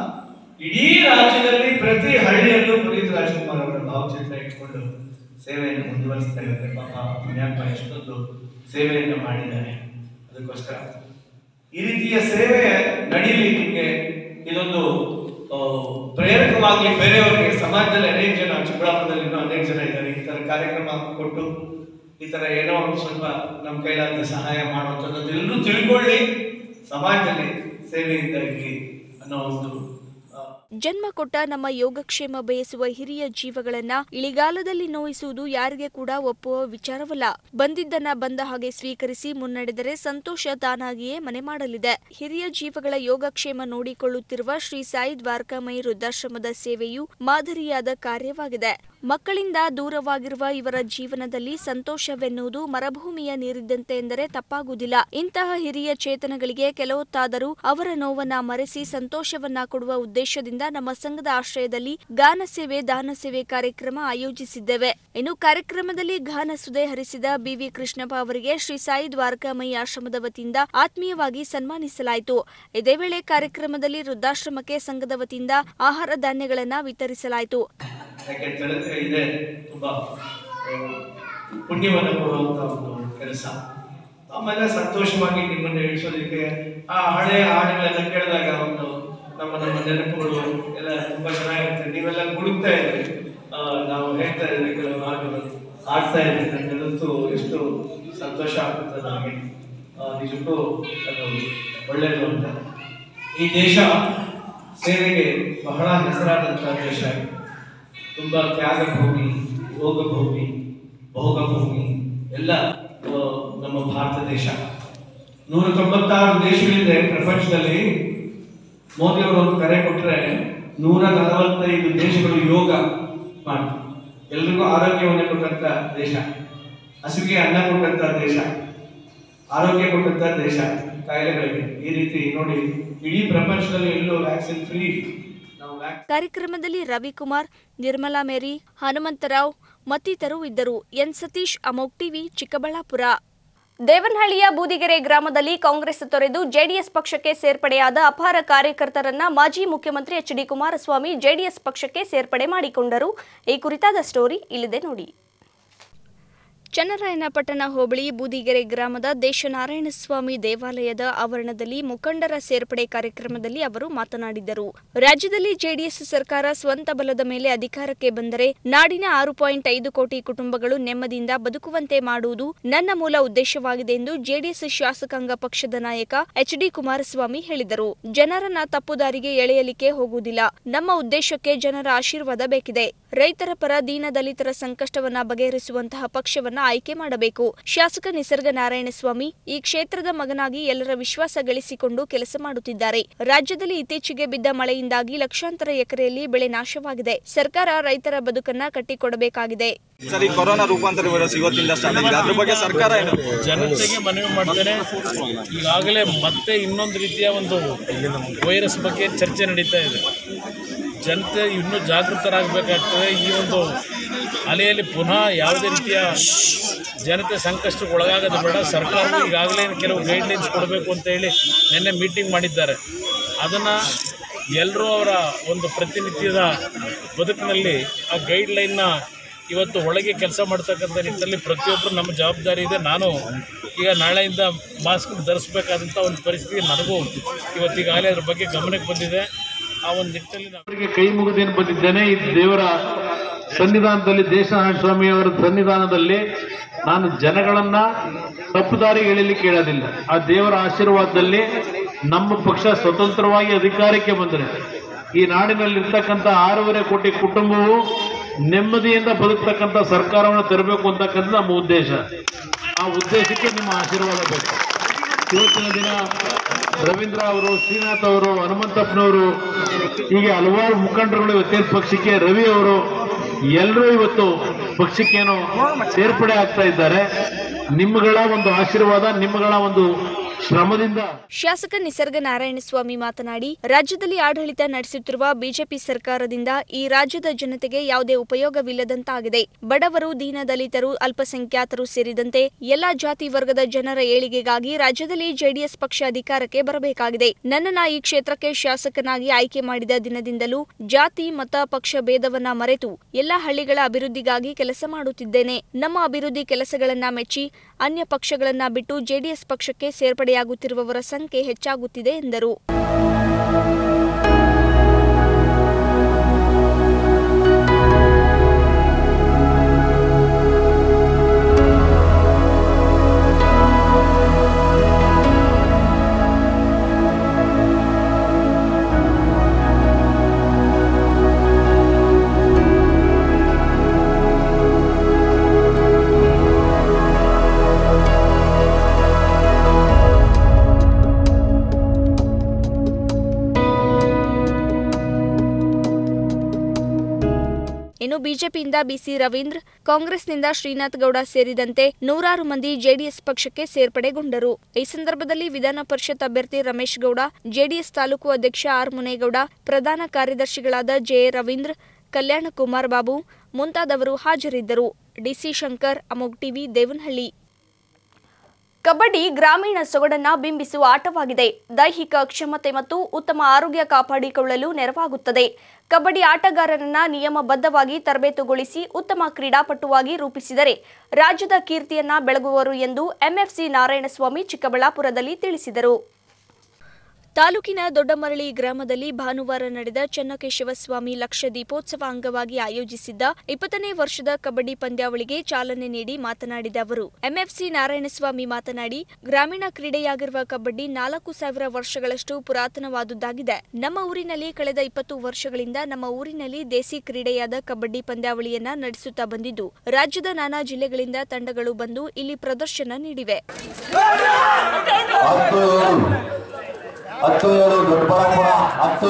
ಇಡೀ ರಾಜ್ಯದಲ್ಲಿ ಪ್ರತಿ ಹಳ್ಳಿಯಲ್ಲೂ ಪುನೀತ್ ರಾಜ್ಕುಮಾರ್ ಅವರ ಭಾವಚಿತ್ರ ಇಟ್ಕೊಂಡು ಸೇವೆಯನ್ನು ಮುಂದುವರಿಸ್ತಾ ಇದ್ದಾರೆ ಪಾಪ ಪುಣ್ಯಾತ್ಮ ಎಷ್ಟೊಂದು ಸೇವೆಯನ್ನು ಮಾಡಿದ್ದಾರೆ ಅದಕ್ಕೋಸ್ಕರ ಈ ರೀತಿಯ ಸೇವೆ ನಡೀಲಿ ನಿಮಗೆ ಇದೊಂದು ಆ, ಪ್ರೇರಕವಾಗ್ಲಿ ಬೇರೆಯವರಿಗೆ ಸಮಾಜದಲ್ಲಿ ಅನೇಕ ಜನ ಚಿಕ್ಕಬಳ್ಳಾಪುರದಲ್ಲಿ ಇನ್ನೂ ಅನೇಕ ಜನ ಇದ್ದಾರೆ ಈ ತರ ಕಾರ್ಯಕ್ರಮ ಕೊಟ್ಟು ಈ ತರ ಏನೋ ಒಂದು ಸ್ವಲ್ಪ ನಮ್ಮ ಕೈಲಾದ ಸಹಾಯ ಮಾಡುವಂಥದ್ದು ಎಲ್ಲರೂ ತಿಳ್ಕೊಳ್ಳಿ ಸಮಾಜದಲ್ಲಿ ಸೇವೆಯಿಂದ ಇರಲಿ ಅನ್ನೋ ಒಂದು ಆ,
ಜನ್ಮ ಕೊಟ್ಟ ನಮ್ಮ ಯೋಗಕ್ಷೇಮ ಬಯಸುವ ಹಿರಿಯ ಜೀವಗಳನ್ನ ಇಳಿಗಾಲದಲ್ಲಿ ನೋಯಿಸುವುದು ಯಾರಿಗೆ ಕೂಡ ಒಪ್ಪುವ ವಿಚಾರವಲ್ಲ ಬಂದಿದ್ದನ್ನ ಬಂದ ಹಾಗೆ ಸ್ವೀಕರಿಸಿ ಮುನ್ನಡೆದರೆ ಸಂತೋಷ ತಾನಾಗಿಯೇ ಮನೆ ಮಾಡಲಿದೆ ಹಿರಿಯ ಜೀವಗಳ ಯೋಗಕ್ಷೇಮ ನೋಡಿಕೊಳ್ಳುತ್ತಿರುವ ಶ್ರೀ ಸಾಯಿ ದ್ವಾರಕಾಮಯಿ ವೃದ್ಧಾಶ್ರಮದ ಸೇವೆಯು ಮಾದರಿಯಾದ ಕಾರ್ಯವಾಗಿದೆ ಮಕ್ಕಳಿಂದ ದೂರವಾಗಿರುವ ಇವರ ಜೀವನದಲ್ಲಿ ಸಂತೋಷವೆನ್ನುವುದು ಮರುಭೂಮಿಯ ನೀರಿದ್ದಂತೆ ಎಂದರೆ ತಪ್ಪಾಗುವುದಿಲ್ಲ ಇಂತಹ ಹಿರಿಯ ಚೇತನಗಳಿಗೆ ಕೆಲವೊತ್ತಾದರೂ ಅವರ ನೋವನ್ನ ಮರೆಸಿ ಸಂತೋಷವನ್ನ ಕೊಡುವ ಉದ್ದೇಶದಿಂದ ನಮ್ಮ ಸಂಘದ ಆಶ್ರಯದಲ್ಲಿ ಗಾನ ಸೇವೆ ದಾನ ಸೇವೆ ಕಾರ್ಯಕ್ರಮ ಆಯೋಜಿಸಿದ್ದೇವೆ ಇನ್ನು ಕಾರ್ಯಕ್ರಮದಲ್ಲಿ ಗಾನ ಸುದೆ ಹರಿಸಿದ ಬಿವಿ ಕೃಷ್ಣಪ್ಪ ಅವರಿಗೆ ಶ್ರೀ ಸಾಯಿ ದ್ವಾರಕಾಮಯಿ ಆಶ್ರಮದ ವತಿಯಿಂದ ಆತ್ಮೀಯವಾಗಿ ಸನ್ಮಾನಿಸಲಾಯಿತು ಇದೇ ವೇಳೆ ಕಾರ್ಯಕ್ರಮದಲ್ಲಿ ವೃದ್ಧಾಶ್ರಮಕ್ಕೆ ಸಂಘದ ವತಿಯಿಂದ ಆಹಾರ ಧಾನ್ಯಗಳನ್ನ ವಿತರಿಸಲಾಯಿತು
ಯಾಕೆ ಅಂತ ಹೇಳಿದ್ರೆ ಇದೆ ತುಂಬಾ ಆ, ಪುಣ್ಯವನ್ನು ಕೊಡುವಂತ ಒಂದು ಕೆಲಸ ಆಮೇಲೆ ಸಂತೋಷವಾಗಿ ನಿಮ್ಮನ್ನ ಇಳಿಸೋದಕ್ಕೆ ಆ ಹಳೆಯ ಹಾಡುಗಳೆಲ್ಲ ಕೇಳಿದಾಗ ಒಂದು ನಮ್ಮ ನಮ್ಮ ನೆನಪುಗಳು ಎಲ್ಲ ತುಂಬಾ ಚೆನ್ನಾಗಿರುತ್ತೆ ನೀವೆಲ್ಲ ಗುಡುಕ್ತಾ ಇದ್ರಿ ಆ, ನಾವು ಹೇಳ್ತಾ ಇದ್ರಿ ಕೆಲವು ಹಾಡುಗಳು ಆಡ್ತಾ ಇದ್ರಿ ನನಗಂತೂ ಎಷ್ಟು ಸಂತೋಷ ಆಗ್ತದೆ ನನಗೆ ಆ, ನಿಜಕ್ಕೂ ಅದು ಒಳ್ಳೆಯದು ಅಂತ ಈ ದೇಶ ಸೇವೆಗೆ ಬಹಳ ಹೆಸರಾದಂತಹ ದೇಶ ಇದು ತುಂಬಾ ತ್ಯಾಗ ಭೂಮಿ ಯೋಗ ಭೂಮಿ ಭೋಗ ಭೂಮಿ ಎಲ್ಲ ಆ, ನಮ್ಮ ಭಾರತ ದೇಶ ನೂರ ತೊಂಬತ್ತಾರು ದೇಶಗಳಿದೆ ಪ್ರಪಂಚದಲ್ಲಿ ಮೋದಿ ಅವರು ಒಂದು ಕರೆ ಕೊಟ್ಟರೆ ನೂರ ನಲವತ್ತೈದು ದೇಶಗಳು ಯೋಗ ಮಾಡ್ತಾರೆ ಎಲ್ರಿಗೂ ಆರೋಗ್ಯವನ್ನು ಕೊಟ್ಟಂತ ದೇಶ ಹಸುವಿಗೆ ಅನ್ನ ಕೊಟ್ಟಂತ ದೇಶ ಆರೋಗ್ಯ ಕೊಟ್ಟಂತ ದೇಶ ಕಾಯಿಲೆಗಳಿಗೆ ಈ ರೀತಿ ನೋಡಿ ಇಡೀ ಪ್ರಪಂಚದಲ್ಲಿ ಎಲ್ಲೂ ವ್ಯಾಕ್ಸಿನ್ ಫ್ರೀ ನಾವು ವ್ಯಾಕ್ಸಿನ್
ಕಾರ್ಯಕ್ರಮದಲ್ಲಿ ರವಿಕುಮಾರ್ ನಿರ್ಮಲಾ ಮೇರಿ ಹನುಮಂತರಾವ್ ಮತ್ತಿತರರು ಇದ್ದರು ಎನ್ ಸತೀಶ್ ಅಮೋಕ್ ಟಿವಿ ಚಿಕ್ಕಬಳ್ಳಾಪುರ ದೇವನಹಳ್ಳಿಯ ಬೂದಿಗೆರೆ ಗ್ರಾಮದಲ್ಲಿ ಕಾಂಗ್ರೆಸ್ ತೊರೆದು ಜೆಡಿಎಸ್ ಪಕ್ಷಕ್ಕೆ ಸೇರ್ಪಡೆಯಾದ ಅಪಾರ ಕಾರ್ಯಕರ್ತರನ್ನ ಮಾಜಿ ಮುಖ್ಯಮಂತ್ರಿ ಎಚ್ ಡಿ ಕುಮಾರಸ್ವಾಮಿ ಜೆಡಿಎಸ್ ಪಕ್ಷಕ್ಕೆ ಸೇರ್ಪಡೆ ಮಾಡಿಕೊಂಡರು ಈ ಕುರಿತಾದ ಸ್ಟೋರಿ ಇಲ್ಲಿದೆ ನೋಡಿ ಚನ್ನರಾಯನಪಟ್ಟಣ ಹೋಬಳಿ ಬೂದಿಗೆರೆ ಗ್ರಾಮದ ದೇಶನಾರಾಯಣ ಸ್ವಾಮಿ ದೇವಾಲಯದ ಆವರಣದಲ್ಲಿ ಮುಖಂಡರ ಸೇರ್ಪಡೆ ಕಾರ್ಯಕ್ರಮದಲ್ಲಿ ಅವರು ಮಾತನಾಡಿದರು ರಾಜ್ಯದಲ್ಲಿ ಜೆಡಿಎಸ್ ಸರ್ಕಾರ ಸ್ವಂತ ಬಲದ ಮೇಲೆ ಅಧಿಕಾರಕ್ಕೆ ಬಂದರೆ ನಾಡಿನ ಆರು ಪಾಯಿಂಟ್ ಐದು ಕೋಟಿ ಕುಟುಂಬಗಳು ನೆಮ್ಮದಿಯಿಂದ ಬದುಕುವಂತೆ ಮಾಡುವುದು ನನ್ನ ಮೂಲ ಉದ್ದೇಶವಾಗಿದೆ ಎಂದು ಜೆಡಿಎಸ್ ಶಾಸಕಾಂಗ ಪಕ್ಷದ ನಾಯಕ ಎಚ್ ಡಿ ಕುಮಾರಸ್ವಾಮಿ ಹೇಳಿದರು ಜನರನ್ನ ತಪ್ಪು ದಾರಿಗೆ ಎಳೆಯಲಿಕ್ಕೆ ಹೋಗುವುದಿಲ್ಲ ನಮ್ಮ ಉದ್ದೇಶಕ್ಕೆ ಜನರ ಆಶೀರ್ವಾದ ಬೇಕಿದೆ ರೈತರ ಪರ ದೀನ ದಲಿತರ ಸಂಕಷ್ಟವನ್ನ ಬಗೆಹರಿಸುವಂತಹ ಪಕ್ಷವನ್ನ ಆಯ್ಕೆ ಮಾಡಬೇಕು ಶಾಸಕ ನಿಸರ್ಗ ನಾರಾಯಣಸ್ವಾಮಿ ಈ ಕ್ಷೇತ್ರದ ಮಗನಾಗಿ ಎಲ್ಲರ ವಿಶ್ವಾಸ ಗಳಿಸಿಕೊಂಡು ಕೆಲಸ ಮಾಡುತ್ತಿದ್ದಾರೆ ರಾಜ್ಯದಲ್ಲಿ ಇತ್ತೀಚೆಗೆ ಬಿದ್ದ ಮಳೆಯಿಂದಾಗಿ ಲಕ್ಷಾಂತರ ಎಕರೆಯಲ್ಲಿ ಬೆಳೆ ನಾಶವಾಗಿದೆ ಸರ್ಕಾರ ರೈತರ ಬದುಕನ್ನ ಕಟ್ಟಿಕೊಡಬೇಕಾಗಿದೆ
ಸರ್ ಈ ಕೊರೋನಾ ರೂಪಾಂತರ ವೈರಸ್ ಇವತ್ತಿಂದ ಸ್ಟಾರ್ಟ್ ಆಗಿದೆ ಅದ್ರ ಬಗ್ಗೆ ಸರ್ಕಾರ ಏನು
ಜನತೆಗೆ ಮನವಿ ಮಾಡ್ತೇನೆ ಈಗಾಗಲೇ ಮತ್ತೆ ಇನ್ನೊಂದು ರೀತಿಯ ಒಂದು ವೈರಸ್ ಬಗ್ಗೆ ಚರ್ಚೆ ನಡೀತಾ ಇದೆ ಜನತೆ ಇನ್ನೂ ಜಾಗೃತರಾಗಬೇಕಾಗ್ತದೆ ಈ ಒಂದು ಅಲೆಯಲ್ಲಿ ಪುನಃ ಯಾವುದೇ ರೀತಿಯ ಜನತೆ ಸಂಕಷ್ಟಕ್ಕೆ ಒಳಗಾಗೋದು ಬೇಡ ಸರ್ಕಾರವು ಈಗಾಗಲೇ ಕೆಲವು ಗೈಡ್ಲೈನ್ಸ್ ಕೊಡಬೇಕು ಅಂತ ಹೇಳಿ ನಿನ್ನೆ ಮೀಟಿಂಗ್ ಮಾಡಿದ್ದಾರೆ ಅದನ್ನು ಎಲ್ಲರೂ ಅವರ ಒಂದು ಪ್ರತಿನಿತ್ಯದ ಬದುಕಿನಲ್ಲಿ ಆ ಗೈಡ್ಲೈನ್ನ ಇವತ್ತು ಒಳಗೆ ಕೆಲಸ ಮಾಡ್ತಕ್ಕಂಥ ನಿಟ್ಟಿನಲ್ಲಿ ಪ್ರತಿಯೊಬ್ಬರು ನಮ್ಮ ಜವಾಬ್ದಾರಿ ಇದೆ ನಾನು ಈಗ ನಾಳೆಯಿಂದ ಮಾಸ್ಕ್ ಧರಿಸಬೇಕಾದಂಥ ಒಂದು ಪರಿಸ್ಥಿತಿ ನನಗೂ ಇವತ್ತಿಗಾಗಲೇ ಅದ್ರ ಬಗ್ಗೆ ಗಮನಕ್ಕೆ ಬಂದಿದೆ ಆ ಒಂದು ನಿಟ್ಟಿನಲ್ಲಿ ನಾವು
ಅವರಿಗೆ ಕೈ ಮುಗಿದೇನು ಬಂದಿದ್ದೇನೆ ಈ ದೇವರ ಸನ್ನಿಧಾನದಲ್ಲಿ ದೇಶನಾರಾಯಣ ಸ್ವಾಮಿ ಅವರ ಸನ್ನಿಧಾನದಲ್ಲಿ ನಾನು ಜನಗಳನ್ನ ತಪ್ಪು ದಾರಿಗೆ ಎಳಿಲಿಕ್ಕೆ ಹೇಳೋದಿಲ್ಲ ಆ ದೇವರ ಆಶೀರ್ವಾದದಲ್ಲಿ ನಮ್ಮ ಪಕ್ಷ ಸ್ವತಂತ್ರವಾಗಿ ಅಧಿಕಾರಕ್ಕೆ ಬಂದರೆ ಈ ನಾಡಿನಲ್ಲಿರ್ತಕ್ಕಂಥ ಆರೂವರೆ ಕೋಟಿ ಕುಟುಂಬವು ನೆಮ್ಮದಿಯಿಂದ ಬದುಕ್ತಕ್ಕಂಥ ಸರ್ಕಾರವನ್ನು ತರಬೇಕು ಅಂತಕ್ಕಂಥ ನಮ್ಮ ಉದ್ದೇಶ ಆ ಉದ್ದೇಶಕ್ಕೆ ನಿಮ್ಮ ಆಶೀರ್ವಾದ ಬೇಕು ಇವತ್ತಿನ ದಿನ ರವೀಂದ್ರ ಅವರು ಶ್ರೀನಾಥ್ ಅವರು ಹನುಮಂತಪ್ಪನವರು ಹೀಗೆ ಹಲವಾರು ಮುಖಂಡರುಗಳು ಇವತ್ತೇನು ಪಕ್ಷಕ್ಕೆ ರವಿ ಅವರು ಎಲ್ಲರೂ ಇವತ್ತು ಪಕ್ಷಕ್ಕೇನು ಸೇರ್ಪಡೆ ಆಗ್ತಾ ಇದ್ದಾರೆ ನಿಮ್ಮಗಳ ಒಂದು ಆಶೀರ್ವಾದ ನಿಮ್ಮಗಳ ಒಂದು ಶ್ರಮದಿಂದ
ಶಾಸಕ ನಿಸರ್ಗ ನಾರಾಯಣಸ್ವಾಮಿ ಮಾತನಾಡಿ ರಾಜ್ಯದಲ್ಲಿ ಆಡಳಿತ ನಡೆಸುತ್ತಿರುವ ಬಿಜೆಪಿ ಸರ್ಕಾರದಿಂದ ಈ ರಾಜ್ಯದ ಜನತೆಗೆ ಯಾವುದೇ ಉಪಯೋಗವಿಲ್ಲದಂತಾಗಿದೆ ಬಡವರು ದೀನ ದಲಿತರು ಅಲ್ಪಸಂಖ್ಯಾತರು ಸೇರಿದಂತೆ ಎಲ್ಲಾ ಜಾತಿ ವರ್ಗದ ಜನರ ಏಳಿಗೆಗಾಗಿ ರಾಜ್ಯದಲ್ಲಿ ಜೆಡಿಎಸ್ ಪಕ್ಷ ಅಧಿಕಾರಕ್ಕೆ ಬರಬೇಕಾಗಿದೆ ನನ್ನನ್ನ ಈ ಕ್ಷೇತ್ರಕ್ಕೆ ಶಾಸಕನಾಗಿ ಆಯ್ಕೆ ಮಾಡಿದ ದಿನದಿಂದಲೂ ಜಾತಿ ಮತ ಪಕ್ಷ ಭೇದವನ್ನ ಮರೆತು ಎಲ್ಲಾ ಹಳ್ಳಿಗಳ ಅಭಿವೃದ್ಧಿಗಾಗಿ ಕೆಲಸ ಮಾಡುತ್ತಿದ್ದೇನೆ ನಮ್ಮ ಅಭಿವೃದ್ಧಿ ಕೆಲಸಗಳನ್ನ ಮೆಚ್ಚಿ ಅನ್ಯ ಪಕ್ಷಗಳನ್ನ ಬಿಟ್ಟು ಜೆಡಿಎಸ್ ಪಕ್ಷಕ್ಕೆ ಸೇರ್ಪಡೆಯಾಗುತ್ತಿರುವವರ ಸಂಖ್ಯೆ ಹೆಚ್ಚಾಗುತ್ತಿದೆ ಎಂದರು ಇನ್ನು ಬಿಜೆಪಿಯಿಂದ ಬಿಸಿ ರವೀಂದ್ರ ಕಾಂಗ್ರೆಸ್ನಿಂದ ಶ್ರೀನಾಥ್ ಗೌಡ ಸೇರಿದಂತೆ ನೂರಾರು ಮಂದಿ ಜೆಡಿಎಸ್ ಪಕ್ಷಕ್ಕೆ ಸೇರ್ಪಡೆಗೊಂಡರು ಈ ಸಂದರ್ಭದಲ್ಲಿ ವಿಧಾನ ಪರಿಷತ್ ಅಭ್ಯರ್ಥಿ ರಮೇಶ್ ಗೌಡ ಜೆಡಿಎಸ್ ತಾಲೂಕು ಅಧ್ಯಕ್ಷ ಆರ್ ಮುನೇಗೌಡ ಪ್ರಧಾನ ಕಾರ್ಯದರ್ಶಿಗಳಾದ ಜೆ ರವೀಂದ್ರ ಕಲ್ಯಾಣ ಕುಮಾರ್ ಬಾಬು ಮುಂತಾದವರು ಹಾಜರಿದ್ದರು ಡಿಸಿ ಶಂಕರ್ ಅಮೋಗ್ ಟಿವಿ ದೇವನಹಳ್ಳಿ ಕಬಡ್ಡಿ ಗ್ರಾಮೀಣ ಸೊಗಡನ್ನ ಬಿಂಬಿಸುವ ಆಟವಾಗಿದೆ ದೈಹಿಕ ಕ್ಷಮತೆ ಮತ್ತು ಉತ್ತಮ ಆರೋಗ್ಯ ಕಾಪಾಡಿಕೊಳ್ಳಲು ನೆರವಾಗುತ್ತದೆ ಕಬಡ್ಡಿ ಆಟಗಾರರನ್ನ ನಿಯಮಬದ್ಧವಾಗಿ ತರಬೇತುಗೊಳಿಸಿ ಉತ್ತಮ ಕ್ರೀಡಾಪಟುವಾಗಿ ರೂಪಿಸಿದರೆ ರಾಜ್ಯದ ಕೀರ್ತಿಯನ್ನ ಬೆಳಗುವರು ಎಂದು ಎಂಎಫ್ಸಿ ನಾರಾಯಣಸ್ವಾಮಿ ಚಿಕ್ಕಬಳ್ಳಾಪುರದಲ್ಲಿ ತಿಳಿಸಿದರು ತಾಲೂಕಿನ ದೊಡ್ಡಮರಳಿ ಗ್ರಾಮದಲ್ಲಿ ಭಾನುವಾರ ನಡೆದ ಚನ್ನಕೇಶವ ಸ್ವಾಮಿ ಲಕ್ಷ ದೀಪೋತ್ಸವ ಅಂಗವಾಗಿ ಆಯೋಜಿಸಿದ್ದ ಇಪ್ಪತ್ತನೇ ವರ್ಷದ ಕಬಡ್ಡಿ ಪಂದ್ಯಾವಳಿಗೆ ಚಾಲನೆ ನೀಡಿ ಮಾತನಾಡಿದ ಅವರು ಎಂಎಫ್ಸಿ ನಾರಾಯಣಸ್ವಾಮಿ ಮಾತನಾಡಿ ಗ್ರಾಮೀಣ ಕ್ರೀಡೆಯಾಗಿರುವ ಕಬಡ್ಡಿ ನಾಲ್ಕು ಸಾವಿರ ವರ್ಷಗಳಷ್ಟು ಪುರಾತನವಾದುದಾಗಿದೆ ನಮ್ಮ ಊರಿನಲ್ಲಿ ಕಳೆದ ಇಪ್ಪತ್ತು ವರ್ಷಗಳಿಂದ ನಮ್ಮ ಊರಿನಲ್ಲಿ ದೇಸಿ ಕ್ರೀಡೆಯಾದ ಕಬಡ್ಡಿ ಪಂದ್ಯಾವಳಿಯನ್ನ ನಡೆಸುತ್ತಾ ಬಂದಿದ್ದು ರಾಜ್ಯದ ನಾನಾ ಜಿಲ್ಲೆಗಳಿಂದ ತಂಡಗಳು ಬಂದು ಇಲ್ಲಿ ಪ್ರದರ್ಶನ ನೀಡಿವೆ
ಹತ್ತು ಹತ್ತು ಏಳು ದೊಡ್ಡಬಳ್ಳಾಪುರ ಹತ್ತು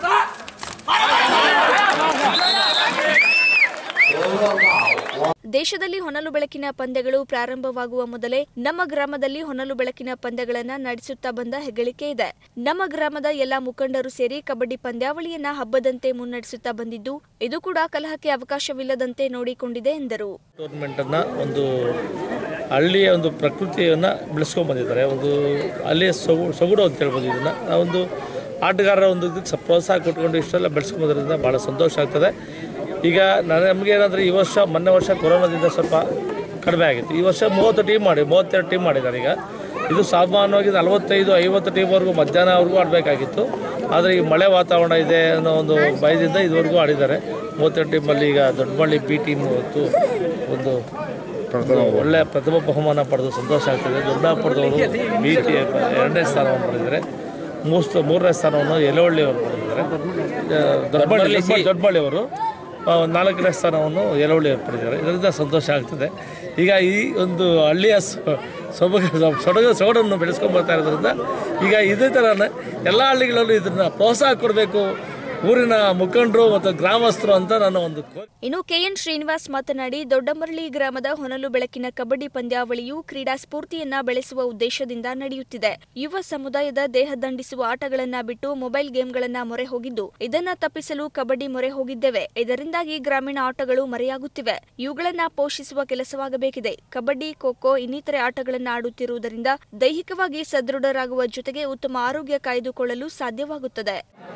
ದೇಶದಲ್ಲಿ ಹೊನಲು ಬೆಳಕಿನ ಪಂದ್ಯಗಳು ಪ್ರಾರಂಭವಾಗುವ ಮೊದಲೇ ನಮ್ಮ ಗ್ರಾಮದಲ್ಲಿ ಹೊನಲು ಬೆಳಕಿನ ಪಂದ್ಯಗಳನ್ನ ನಡೆಸುತ್ತಾ ಬಂದ ಹೆಗ್ಗಳಿಕೆ ಇದೆ ನಮ್ಮ ಗ್ರಾಮದ ಎಲ್ಲಾ ಮುಖಂಡರು ಸೇರಿ ಕಬಡ್ಡಿ ಪಂದ್ಯಾವಳಿಯನ್ನ ಹಬ್ಬದಂತೆ ಮುನ್ನಡೆಸುತ್ತಾ ಬಂದಿದ್ದು ಇದು ಕೂಡ ಕಲಹಕ್ಕೆ ಅವಕಾಶವಿಲ್ಲದಂತೆ ನೋಡಿಕೊಂಡಿದೆ ಎಂದರು
ಟೂರ್ನಮೆಂಟನ್ನು ಒಂದು ಹಳ್ಳಿಯ ಒಂದು ಪ್ರಕೃತಿಯನ್ನು ಬೆಳೆಸ್ಕೊಂಡು ಬಂದಿದ್ದಾರೆ ಒಂದು ಹಳ್ಳಿಯ ಸೊಗು ಸೊಗಡು ಅಂತ ಹೇಳ್ಬೋದು ಇದನ್ನು ಆ ಒಂದು ಆಟಗಾರರ ಒಂದು ಇದಕ್ಕೆ ಸ- ಪ್ರೋತ್ಸಾಹ ಕೊಟ್ಕೊಂಡು ಇಷ್ಟೆಲ್ಲ ಬೆಳೆಸ್ಕೊಂಬಂದ್ರಿಂದ ಭಾಳ ಸಂತೋಷ ಆಗ್ತದೆ ಈಗ ನಾನು ನಮಗೆ ಏನಂದರೆ ಈ ವರ್ಷ ಮೊನ್ನೆ ವರ್ಷ ಕೊರೋನಾದಿಂದ ಸ್ವಲ್ಪ ಕಡಿಮೆ ಆಗಿತ್ತು ಈ ವರ್ಷ ಮೂವತ್ತು ಟೀಮ್ ಮಾಡಿ ಮೂವತ್ತೆರಡು ಟೀಮ್ ಮಾಡಿದ್ದಾರೆ ಈಗ ಇದು ಸಾಮಾನ್ಯವಾಗಿ ನಲವತ್ತೈದು ಐವತ್ತು ಟೀಮ್ವರೆಗೂ ಮಧ್ಯಾಹ್ನವರೆಗೂ ಆಡಬೇಕಾಗಿತ್ತು ಆದರೆ ಈ ಮಳೆ ವಾತಾವರಣ ಇದೆ ಅನ್ನೋ ಒಂದು ಭಯದಿಂದ ಇದುವರೆಗೂ ಆಡಿದ್ದಾರೆ ಮೂವತ್ತೆರಡು ಟೀಮಲ್ಲಿ ಈಗ ದೊಡ್ಡಬಳ್ಳಿ ಬಿ ಟೀಮ್ ಇವತ್ತು ಒಂದು ಒಂದು ಒಳ್ಳೆ ಪ್ರಥಮ ಬಹುಮಾನ ಪಡೆದು ಸಂತೋಷ ಆಗ್ತದೆ ದೊಡ್ಡಾಪುರದವರು ಬಿ ಟಿ ಎರಡನೇ ಸ್ಥಾನವನ್ನು ಪಡೆದಿದ್ದಾರೆ ಮೂಸ್ ಮೂರನೇ ಸ್ಥಾನವನ್ನು ಯಲವಳ್ಳಿ ಅವರು ಪಡೆದಿದ್ದಾರೆ ಆ, ದೊಡ್ಡಬಳ್ಳಿ ದೊಡ್ಡಬಳ್ಳಿ ಅವರು ಆ, ನಾಲ್ಕನೇ ಸ್ಥಾನವನ್ನು ಯಲವಳ್ಳಿ ಪಡೆದಿದ್ದಾರೆ ಇದರಿಂದ ಸಂತೋಷ ಆಗ್ತದೆ ಈಗ ಈ ಒಂದು ಹಳ್ಳಿಯ ಸೊ- ಸೊಬಗ ಸೊಡಗ ಸೊಗಡನ್ನು ಬೆಳೆಸ್ಕೊಂಡು ಬರ್ತಾ ಇರೋದ್ರಿಂದ ಈಗ ಇದೇ ಥರನೇ ಎಲ್ಲ ಹಳ್ಳಿಗಳಲ್ಲೂ ಇದನ್ನು ಪ್ರೋತ್ಸಾಹ ಕೊಡಬೇಕು ಊರಿನ ಮುಖಂಡರು ಮತ್ತು ಗ್ರಾಮಸ್ಥರು ಅಂತ ನನ್ನ ಒಂದು ಕೋ
ಇನ್ನು ಕೆಎನ್ ಶ್ರೀನಿವಾಸ್ ಮಾತನಾಡಿ ದೊಡ್ಡಮರಳಿ ಗ್ರಾಮದ ಹೊನಲು ಬೆಳಕಿನ ಕಬಡ್ಡಿ ಪಂದ್ಯಾವಳಿಯು ಕ್ರೀಡಾ ಸ್ಫೂರ್ತಿಯನ್ನ ಬೆಳೆಸುವ ಉದ್ದೇಶದಿಂದ ನಡೆಯುತ್ತಿದೆ ಯುವ ಸಮುದಾಯದ ದೇಹ ದಂಡಿಸುವ ಆಟಗಳನ್ನ ಬಿಟ್ಟು ಮೊಬೈಲ್ ಗೇಮ್ಗಳನ್ನ ಮೊರೆ ಹೋಗಿದ್ದು ಇದನ್ನ ತಪ್ಪಿಸಲು ಕಬಡ್ಡಿ ಮೊರೆ ಹೋಗಿದ್ದೇವೆ ಇದರಿಂದಾಗಿ ಗ್ರಾಮೀಣ ಆಟಗಳು ಮರೆಯಾಗುತ್ತಿವೆ ಇವುಗಳನ್ನ ಪೋಷಿಸುವ ಕೆಲಸವಾಗಬೇಕಿದೆ ಕಬಡ್ಡಿ ಖೋ ಖೋ ಇನ್ನಿತರೆ ಆಟಗಳನ್ನ ಆಡುತ್ತಿರುವುದರಿಂದ ದೈಹಿಕವಾಗಿ ಸದೃಢರಾಗುವ ಜೊತೆಗೆ ಉತ್ತಮ ಆರೋಗ್ಯ ಕಾಯ್ದುಕೊಳ್ಳಲು ಸಾಧ್ಯವಾಗುತ್ತದೆ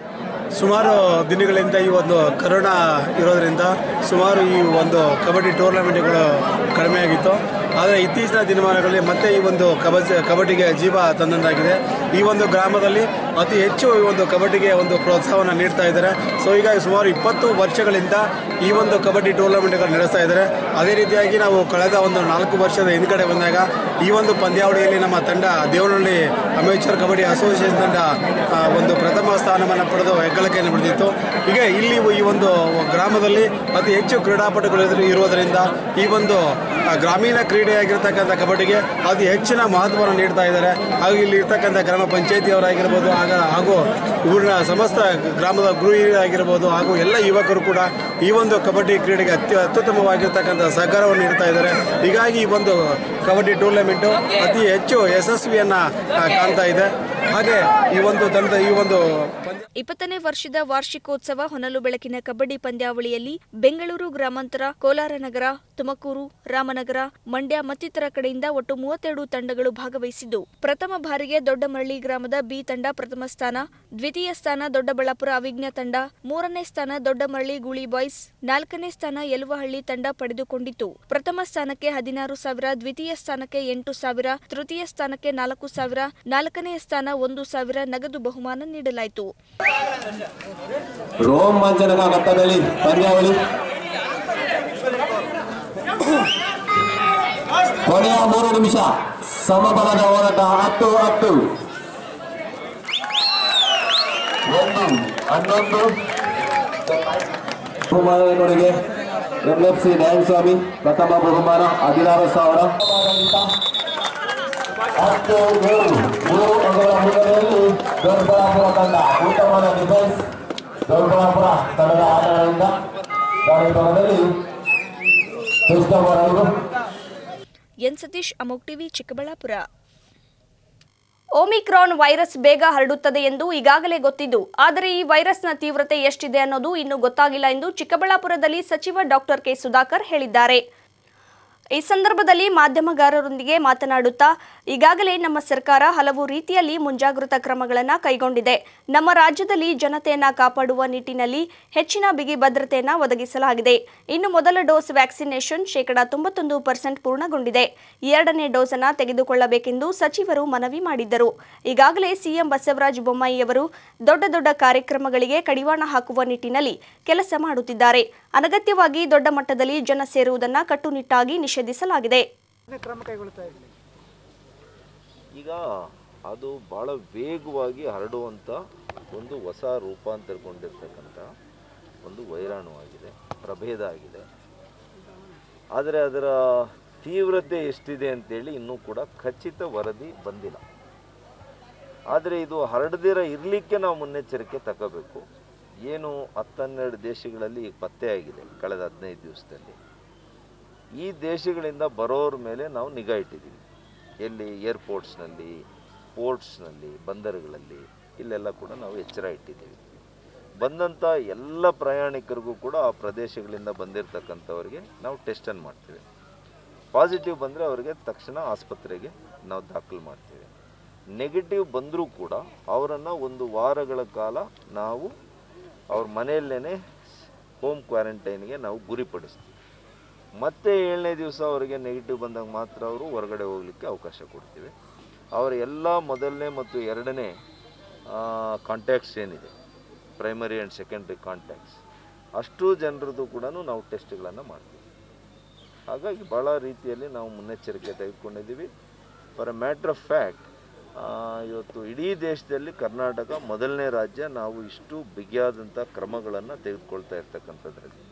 ಸುಮಾರು ದಿನಗಳಿಂದ ಈ ಒಂದು ಕರೋನಾ ಇರೋದ್ರಿಂದ ಸುಮಾರು ಈ ಒಂದು ಕಬಡ್ಡಿ ಟೂರ್ನಮೆಂಟ್ಗಳು ಕಡಿಮೆಯಾಗಿತ್ತು ಆದರೆ ಇತ್ತೀಚಿನ ದಿನಮಾನಗಳಲ್ಲಿ ಮತ್ತೆ ಈ ಒಂದು ಕಬಡ್ಡಿ ಕಬಡ್ಡಿಗೆ ಜೀವ ತಂದಂತಾಗಿದೆ ಈ ಒಂದು ಗ್ರಾಮದಲ್ಲಿ ಅತಿ ಹೆಚ್ಚು ಈ ಒಂದು ಕಬಡ್ಡಿಗೆ ಒಂದು ಪ್ರೋತ್ಸಾಹವನ್ನು ನೀಡ್ತಾ ಇದ್ದಾರೆ ಸೊ ಹೀಗಾಗಿ ಸುಮಾರು ಇಪ್ಪತ್ತು ವರ್ಷಗಳಿಂದ ಈ ಒಂದು ಕಬಡ್ಡಿ ಟೂರ್ನಮೆಂಟ್ಗಳು ನಡೆಸ್ತಾ ಇದ್ದಾರೆ ಅದೇ ರೀತಿಯಾಗಿ ನಾವು ಕಳೆದ ಒಂದು ನಾಲ್ಕು ವರ್ಷದ ಹಿಂದ್ಗಡೆ ಬಂದಾಗ ಈ ಒಂದು ಪಂದ್ಯಾವಳಿಯಲ್ಲಿ ನಮ್ಮ ತಂಡ ದೇವನಹಳ್ಳಿ ಅಮೇಚರ್ ಕಬಡ್ಡಿ ಅಸೋಸಿಯೇಷನ್ ತಂಡ ಆ, ಒಂದು ಪ್ರಥಮ ಸ್ಥಾನವನ್ನು ಪಡೆದು ಹೆಗ್ಗಳಿಕೆಯನ್ನು ಪಡೆದಿತ್ತು ಈಗ ಇಲ್ಲಿ ಈ ಒಂದು ಗ್ರಾಮದಲ್ಲಿ ಅತಿ ಹೆಚ್ಚು ಕ್ರೀಡಾಪಟುಗಳು ಇದ್ರು- ಇರುವುದರಿಂದ ಈ ಒಂದು ಆ, ಗ್ರಾಮೀಣ ಕ್ರೀಡೆಯಾಗಿರ್ತಕ್ಕಂಥ ಕಬಡ್ಡಿಗೆ ಅತಿ ಹೆಚ್ಚಿನ ಮಹತ್ವವನ್ನು ನೀಡ್ತಾ ಇದ್ದಾರೆ ಹಾಗೂ ಇಲ್ಲಿ ಇರ್ತಕ್ಕಂಥ ಗ್ರಾಮ ಪಂಚಾಯತಿಯವರಾಗಿರ್ಬೋದು ಆಗ ಹಾಗೂ ಊರಿನ ಸಮಸ್ತ ಗ್ರಾಮದ ಗೃಹಿಯರಾಗಿರ್ಬೋದು ಹಾಗೂ ಎಲ್ಲ ಯುವಕರು ಕೂಡ ಈ ಒಂದು ಕಬಡ್ಡಿ ಕ್ರೀಡೆಗೆ ಅತ್ಯ ಅತ್ಯುತ್ತಮವಾಗಿರ್ತಕ್ಕಂಥ ಸಹಕಾರವನ್ನು ನೀಡ್ತಾ ಇದ್ದಾರೆ ಹೀಗಾಗಿ ಈ ಒಂದು ಕಬಡ್ಡಿ ಟೂರ್ನಮೆಂಟು ಅತಿ ಹೆಚ್ಚು ಯಶಸ್ವಿಯನ್ನ ಆ, ಕಾಣ್ತಾ ಇದೆ ಹಾಗೆ ಈ ಒಂದು ತಂಡ ಈ ಒಂದು ಪಂದ್ಯ
ಇಪ್ಪತ್ತನೇ ವರ್ಷದ ವಾರ್ಷಿಕೋತ್ಸವ ಹೊನಲು ಬೆಳಕಿನ ಕಬಡ್ಡಿ ಪಂದ್ಯಾವಳಿಯಲ್ಲಿ ಬೆಂಗಳೂರು ಗ್ರಾಮಾಂತರ ಕೋಲಾರ ನಗರ ತುಮಕೂರು ರಾಮನಗರ ಮಂಡ್ಯ ಮತ್ತಿತರ ಕಡೆಯಿಂದ ಒಟ್ಟು ಮೂವತ್ತೆರಡು ತಂಡಗಳು ಭಾಗವಹಿಸಿದ್ದು ಪ್ರಥಮ ಬಾರಿಗೆ ದೊಡ್ಡಮರಳಿ ಗ್ರಾಮದ ಬಿ ತಂಡ ಪ್ರಥಮ ಸ್ಥಾನ ದ್ವಿತೀಯ ಸ್ಥಾನ ದೊಡ್ಡಬಳ್ಳಾಪುರ ಅವಿಜ್ಞ ತಂಡ ಮೂರನೇ ಸ್ಥಾನ ದೊಡ್ಡಮರಳಿ ಗೂಳಿ ಬಾಯ್ಸ್ ನಾಲ್ಕನೇ ಸ್ಥಾನ ಯಲುವಹಳ್ಳಿ ತಂಡ ಪಡೆದುಕೊಂಡಿತು ಪ್ರಥಮ ಸ್ಥಾನಕ್ಕೆ ಹದಿನಾರು ಸಾವಿರ ದ್ವಿತೀಯ ಸ್ಥಾನಕ್ಕೆ ಎಂಟು ಸಾವಿರ ತೃತೀಯ ಸ್ಥಾನಕ್ಕೆ ನಾಲ್ಕು ಸಾವಿರ ನಾಲ್ಕನೇ ಸ್ಥಾನ ಒಂದು ಸಾವಿರ ನಗದು ಬಹುಮಾನ ನೀಡಲಾಯಿತು
ರೋಮಾಂಚನಕ ಘಟ್ಟದಲ್ಲಿ ಪಂದ್ಯಾವಳಿ ಕೊನೆಯ ಮೂರು ನಿಮಿಷ ಸಮಬಲದ ಹೋರಾಟ ಹತ್ತು ಹತ್ತು ಒಂದು ಹನ್ನೊಂದು ಬಹುಮಾನದೊಳಗೆ ಎಂಎಫ್ಸಿ ಡ್ಯಾನ್ ಸ್ವಾಮಿ ಪ್ರಥಮ ಬಹುಮಾನ ಹದಿನಾರು ಸಾವಿರ ಹತ್ತು ಏಳು ಮೂರು ಅಂಗಗಳ ಮುನ್ನಡೆಯಲ್ಲಿ ದೊಡ್ಡಬಳ್ಳಾಪುರ ತಂಡ ಉತ್ತಮವಾದ ಡಿಫೆನ್ಸ್ ದೊಡ್ಡಬಳ್ಳಾಪುರ ತಂಡದ ಆಟಗಳಿಂದ ದಾಳಿ ಭಾಗದಲ್ಲಿ ಕೃಷ್ಣವರವರು
ಎನ್ ಸತೀಶ್ ಅಮೋಕ್ ಟಿವಿ ಚಿಕ್ಕಬಳ್ಳಾಪುರ ಒಮಿಕ್ರಾನ್ ವೈರಸ್ ಬೇಗ ಹರಡುತ್ತದೆ ಎಂದು ಈಗಾಗಲೇ ಗೊತ್ತಿದ್ದು ಆದರೆ ಈ ವೈರಸ್ನ ತೀವ್ರತೆ ಎಷ್ಟಿದೆ ಅನ್ನೋದು ಇನ್ನೂ ಗೊತ್ತಾಗಿಲ್ಲ ಎಂದು ಚಿಕ್ಕಬಳ್ಳಾಪುರದಲ್ಲಿ ಸಚಿವ ಡಾಕ್ಟರ್ ಕೆ ಸುಧಾಕರ್ ಹೇಳಿದ್ದಾರೆ ಈ ಸಂದರ್ಭದಲ್ಲಿ ಮಾಧ್ಯಮಗಾರರೊಂದಿಗೆ ಮಾತನಾಡುತ್ತಾ ಈಗಾಗಲೇ ನಮ್ಮ ಸರ್ಕಾರ ಹಲವು ರೀತಿಯಲ್ಲಿ ಮುಂಜಾಗೃತಾ ಕ್ರಮಗಳನ್ನು ಕೈಗೊಂಡಿದೆ ನಮ್ಮ ರಾಜ್ಯದಲ್ಲಿ ಜನತೆಯನ್ನ ಕಾಪಾಡುವ ನಿಟ್ಟಿನಲ್ಲಿ ಹೆಚ್ಚಿನ ಬಿಗಿ ಭದ್ರತೆಯನ್ನ ಒದಗಿಸಲಾಗಿದೆ ಇನ್ನು ಮೊದಲ ಡೋಸ್ ವ್ಯಾಕ್ಸಿನೇಷನ್ ಶೇಕಡಾ ತೊಂಬತ್ತೊಂದು ಪರ್ಸೆಂಟ್ ಪೂರ್ಣಗೊಂಡಿದೆ ಎರಡನೇ ಡೋಸ್ ಅನ್ನ ತೆಗೆದುಕೊಳ್ಳಬೇಕೆಂದು ಸಚಿವರು ಮನವಿ ಮಾಡಿದ್ದರು ಈಗಾಗಲೇ ಸಿಎಂ ಬಸವರಾಜ ಬೊಮ್ಮಾಯಿಯವರು ದೊಡ್ಡ ದೊಡ್ಡ ಕಾರ್ಯಕ್ರಮಗಳಿಗೆ ಕಡಿವಾಣ ಹಾಕುವ ನಿಟ್ಟಿನಲ್ಲಿ ಕೆಲಸ ಮಾಡುತ್ತಿದ್ದಾರೆ ಅನಗತ್ಯವಾಗಿ ದೊಡ್ಡ ಮಟ್ಟದಲ್ಲಿ ಜನ ಸೇರುವುದನ್ನು ಕಟ್ಟುನಿಟ್ಟಾಗಿ ನಿಷೇಧಿಸಲಾಗಿದೆ
ಈಗ ಅದು ಭಾಳ ವೇಗವಾಗಿ ಹರಡುವಂಥ ಒಂದು ಹೊಸ ರೂಪಾಂತರಗೊಂಡಿರ್ತಕ್ಕಂಥ ಒಂದು ವೈರಾಣು ಆಗಿದೆ ಪ್ರಭೇದ ಆಗಿದೆ ಆದರೆ ಅದರ ತೀವ್ರತೆ ಎಷ್ಟಿದೆ ಅಂತೇಳಿ ಇನ್ನೂ ಕೂಡ ಖಚಿತ ವರದಿ ಬಂದಿಲ್ಲ ಆದರೆ ಇದು ಹರಡದಿರ ಇರಲಿಕ್ಕೆ ನಾವು ಮುನ್ನೆಚ್ಚರಿಕೆ ತಗೋಬೇಕು ಏನು ಹತ್ತನ್ನೆರಡು ದೇಶಗಳಲ್ಲಿ ಈಗ ಪತ್ತೆಯಾಗಿದೆ ಕಳೆದ ಹದಿನೈದು ದಿವಸದಲ್ಲಿ ಈ ದೇಶಗಳಿಂದ ಬರೋರ ಮೇಲೆ ನಾವು ನಿಗಾ ಇಟ್ಟಿದ್ದೀವಿ ಎಲ್ಲಿ ಏರ್ಪೋರ್ಟ್ಸ್ನಲ್ಲಿ ಪೋರ್ಟ್ಸ್ನಲ್ಲಿ ಬಂದರುಗಳಲ್ಲಿ ಇಲ್ಲೆಲ್ಲ ಕೂಡ ನಾವು ಎಚ್ಚರ ಇಟ್ಟಿದ್ದೀವಿ ಬಂದಂಥ ಎಲ್ಲ ಪ್ರಯಾಣಿಕರಿಗೂ ಕೂಡ ಆ ಪ್ರದೇಶಗಳಿಂದ ಬಂದಿರತಕ್ಕಂಥವ್ರಿಗೆ ನಾವು ಟೆಸ್ಟನ್ನು ಮಾಡ್ತೀವಿ ಪಾಸಿಟಿವ್ ಬಂದರೆ ಅವರಿಗೆ ತಕ್ಷಣ ಆಸ್ಪತ್ರೆಗೆ ನಾವು ದಾಖಲು ಮಾಡ್ತೀವಿ ನೆಗೆಟಿವ್ ಬಂದರೂ ಕೂಡ ಅವರನ್ನು ಒಂದು ವಾರಗಳ ಕಾಲ ನಾವು ಅವ್ರ ಮನೆಯಲ್ಲೇ ಹೋಮ್ ಕ್ವಾರಂಟೈನ್ಗೆ ನಾವು ಗುರಿಪಡಿಸ್ತೀವಿ ಮತ್ತೆ ಏಳನೇ ದಿವಸ ಅವರಿಗೆ ನೆಗೆಟಿವ್ ಬಂದಾಗ ಮಾತ್ರ ಅವರು ಹೊರಗಡೆ ಹೋಗಲಿಕ್ಕೆ ಅವಕಾಶ ಕೊಡ್ತೀವಿ ಅವರ ಎಲ್ಲ ಮೊದಲನೇ ಮತ್ತು ಎರಡನೇ ಕಾಂಟ್ಯಾಕ್ಟ್ಸ್ ಏನಿದೆ ಪ್ರೈಮರಿ ಆ್ಯಂಡ್ ಸೆಕೆಂಡ್ರಿ ಕಾಂಟ್ಯಾಕ್ಟ್ಸ್ ಅಷ್ಟು ಜನರದ್ದು ಕೂಡ ನಾವು ಟೆಸ್ಟ್ಗಳನ್ನು ಮಾಡ್ತೀವಿ ಹಾಗಾಗಿ ಭಾಳ ರೀತಿಯಲ್ಲಿ ನಾವು ಮುನ್ನೆಚ್ಚರಿಕೆ ತೆಗೆದುಕೊಂಡಿದ್ದೀವಿ for a matter of fact ಇವತ್ತು ಇಡೀ ದೇಶದಲ್ಲಿ ಕರ್ನಾಟಕ ಮೊದಲನೇ ರಾಜ್ಯ ನಾವು ಇಷ್ಟು ಬಿಗಿಯಾದಂಥ ಕ್ರಮಗಳನ್ನು ತೆಗೆದುಕೊಳ್ತಾ ಇರ್ತಕ್ಕಂಥದ್ರಲ್ಲಿ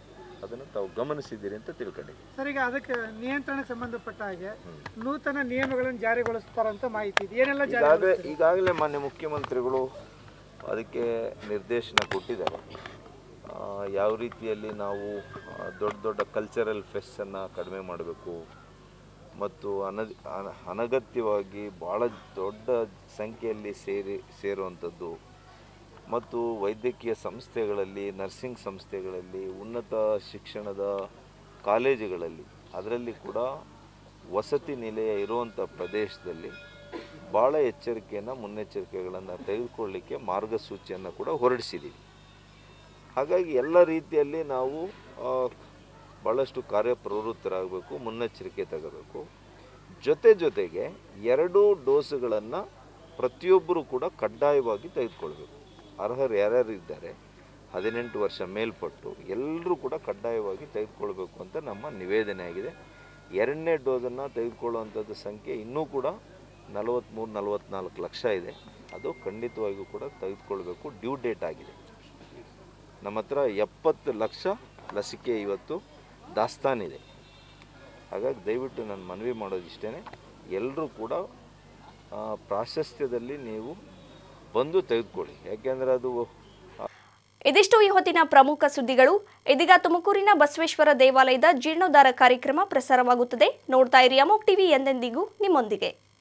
ಅದನ್ನು ತಾವು ಗಮನಿಸಿದ್ದೀರಿ ಅಂತ ತಿಳ್ಕೊಂಡಿದ್ದೀವಿ
ಸರ್ ಈಗ ಅದಕ್ಕೆ ನಿಯಂತ್ರಣಕ್ಕೆ ಸಂಬಂಧಪಟ್ಟ ಹಾಗೆ ನೂತನ ನಿಯಮಗಳನ್ನು ಜಾರಿಗೊಳಿಸ್ತಾರಂತ ಮಾಹಿತಿ ಇದೆ ಏನೆಲ್ಲ
ಈಗಾಗಲೇ
ಜಾರಿ
ಈಗಾಗಲೇ ಮಾನ್ಯ ಮುಖ್ಯಮಂತ್ರಿಗಳು ಅದಕ್ಕೆ ನಿರ್ದೇಶನ ಕೊಟ್ಟಿದ್ದಾರೆ ಆ, ಯಾವ ರೀತಿಯಲ್ಲಿ ನಾವು ಆ, ದೊಡ್ಡ ದೊಡ್ಡ ಕಲ್ಚರಲ್ ಫೆಸ್ಟನ್ನು ಕಡಿಮೆ ಮಾಡಬೇಕು ಮತ್ತು ಅನ ಅನ- ಅನಗತ್ಯವಾಗಿ ಭಾಳ ದೊಡ್ಡ ಸಂಖ್ಯೆಯಲ್ಲಿ ಸೇರಿ ಸೇರುವಂಥದ್ದು ಮತ್ತು ವೈದ್ಯಕೀಯ ಸಂಸ್ಥೆಗಳಲ್ಲಿ ನರ್ಸಿಂಗ್ ಸಂಸ್ಥೆಗಳಲ್ಲಿ ಉನ್ನತ ಶಿಕ್ಷಣದ ಕಾಲೇಜುಗಳಲ್ಲಿ ಅದರಲ್ಲಿ ಕೂಡ ವಸತಿ ನಿಲಯ ಇರುವಂಥ ಪ್ರದೇಶದಲ್ಲಿ ಭಾಳ ಎಚ್ಚರಿಕೆಯನ್ನು ಮುನ್ನೆಚ್ಚರಿಕೆಗಳನ್ನು ತೆಗೆದುಕೊಳ್ಳಿಕ್ಕೆ ಮಾರ್ಗಸೂಚಿಯನ್ನು ಕೂಡ ಹೊರಡಿಸಿದ್ದೀವಿ ಹಾಗಾಗಿ ಎಲ್ಲ ರೀತಿಯಲ್ಲಿ ನಾವು ಆ, ಭಾಳಷ್ಟು ಕಾರ್ಯಪ್ರವೃತ್ತರಾಗಬೇಕು ಮುನ್ನೆಚ್ಚರಿಕೆ ತಗೋಬೇಕು ಜೊತೆ ಜೊತೆಗೆ ಎರಡೂ ಡೋಸುಗಳನ್ನು ಪ್ರತಿಯೊಬ್ಬರು ಕೂಡ ಕಡ್ಡಾಯವಾಗಿ ತೆಗೆದುಕೊಳ್ಬೇಕು ಅರ್ಹರು ಯಾರ್ಯಾರು ಇದ್ದಾರೆ ಹದಿನೆಂಟು ವರ್ಷ ಮೇಲ್ಪಟ್ಟು ಎಲ್ಲರೂ ಕೂಡ ಕಡ್ಡಾಯವಾಗಿ ತೆಗೆದುಕೊಳ್ಬೇಕು ಅಂತ ನಮ್ಮ ನಿವೇದನೆ ಆಗಿದೆ ಎರಡನೇ ಡೋಸನ್ನು ತೆಗೆದುಕೊಳ್ಳುವಂಥದ್ದು ಸಂಖ್ಯೆ ಇನ್ನೂ ಕೂಡ ನಲವತ್ತ್ಮೂರು ನಲವತ್ತ್ನಾಲ್ಕು ಲಕ್ಷ ಇದೆ ಅದು ಖಂಡಿತವಾಗಿಯೂ ಕೂಡ ತೆಗೆದುಕೊಳ್ಬೇಕು ಡ್ಯೂ ಡೇಟ್ ಆಗಿದೆ ನಮ್ಮ ಹತ್ರ ಎಪ್ಪತ್ತು ಲಕ್ಷ ಲಸಿಕೆ ಇವತ್ತು ದಾಸ್ತಾನಿದೆ ಹಾಗಾಗಿ ದಯವಿಟ್ಟು ನಾನು ಮನವಿ ಮಾಡೋದಿಷ್ಟೇ ಎಲ್ಲರೂ ಕೂಡ ಆ, ಪ್ರಾಶಸ್ತ್ಯದಲ್ಲಿ ನೀವು ಬಂದು ತೆಗೆದುಕೊಳ್ಳಿ ಯಾಕೆಂದರೆ ಅದು
ಇದಿಷ್ಟು ಈ ಹೊತ್ತಿನ ಪ್ರಮುಖ ಸುದ್ದಿಗಳು ಇದೀಗ ತುಮಕೂರಿನ ಬಸವೇಶ್ವರ ದೇವಾಲಯದ ಜೀರ್ಣೋದ್ಧಾರ ಕಾರ್ಯಕ್ರಮ ಪ್ರಸಾರವಾಗುತ್ತದೆ ನೋಡ್ತಾ ಇರಿ ಅಮೋಕ್ ಟಿವಿ ಎಂದೆಂದಿಗೂ ನಿಮ್ಮೊಂದಿಗೆ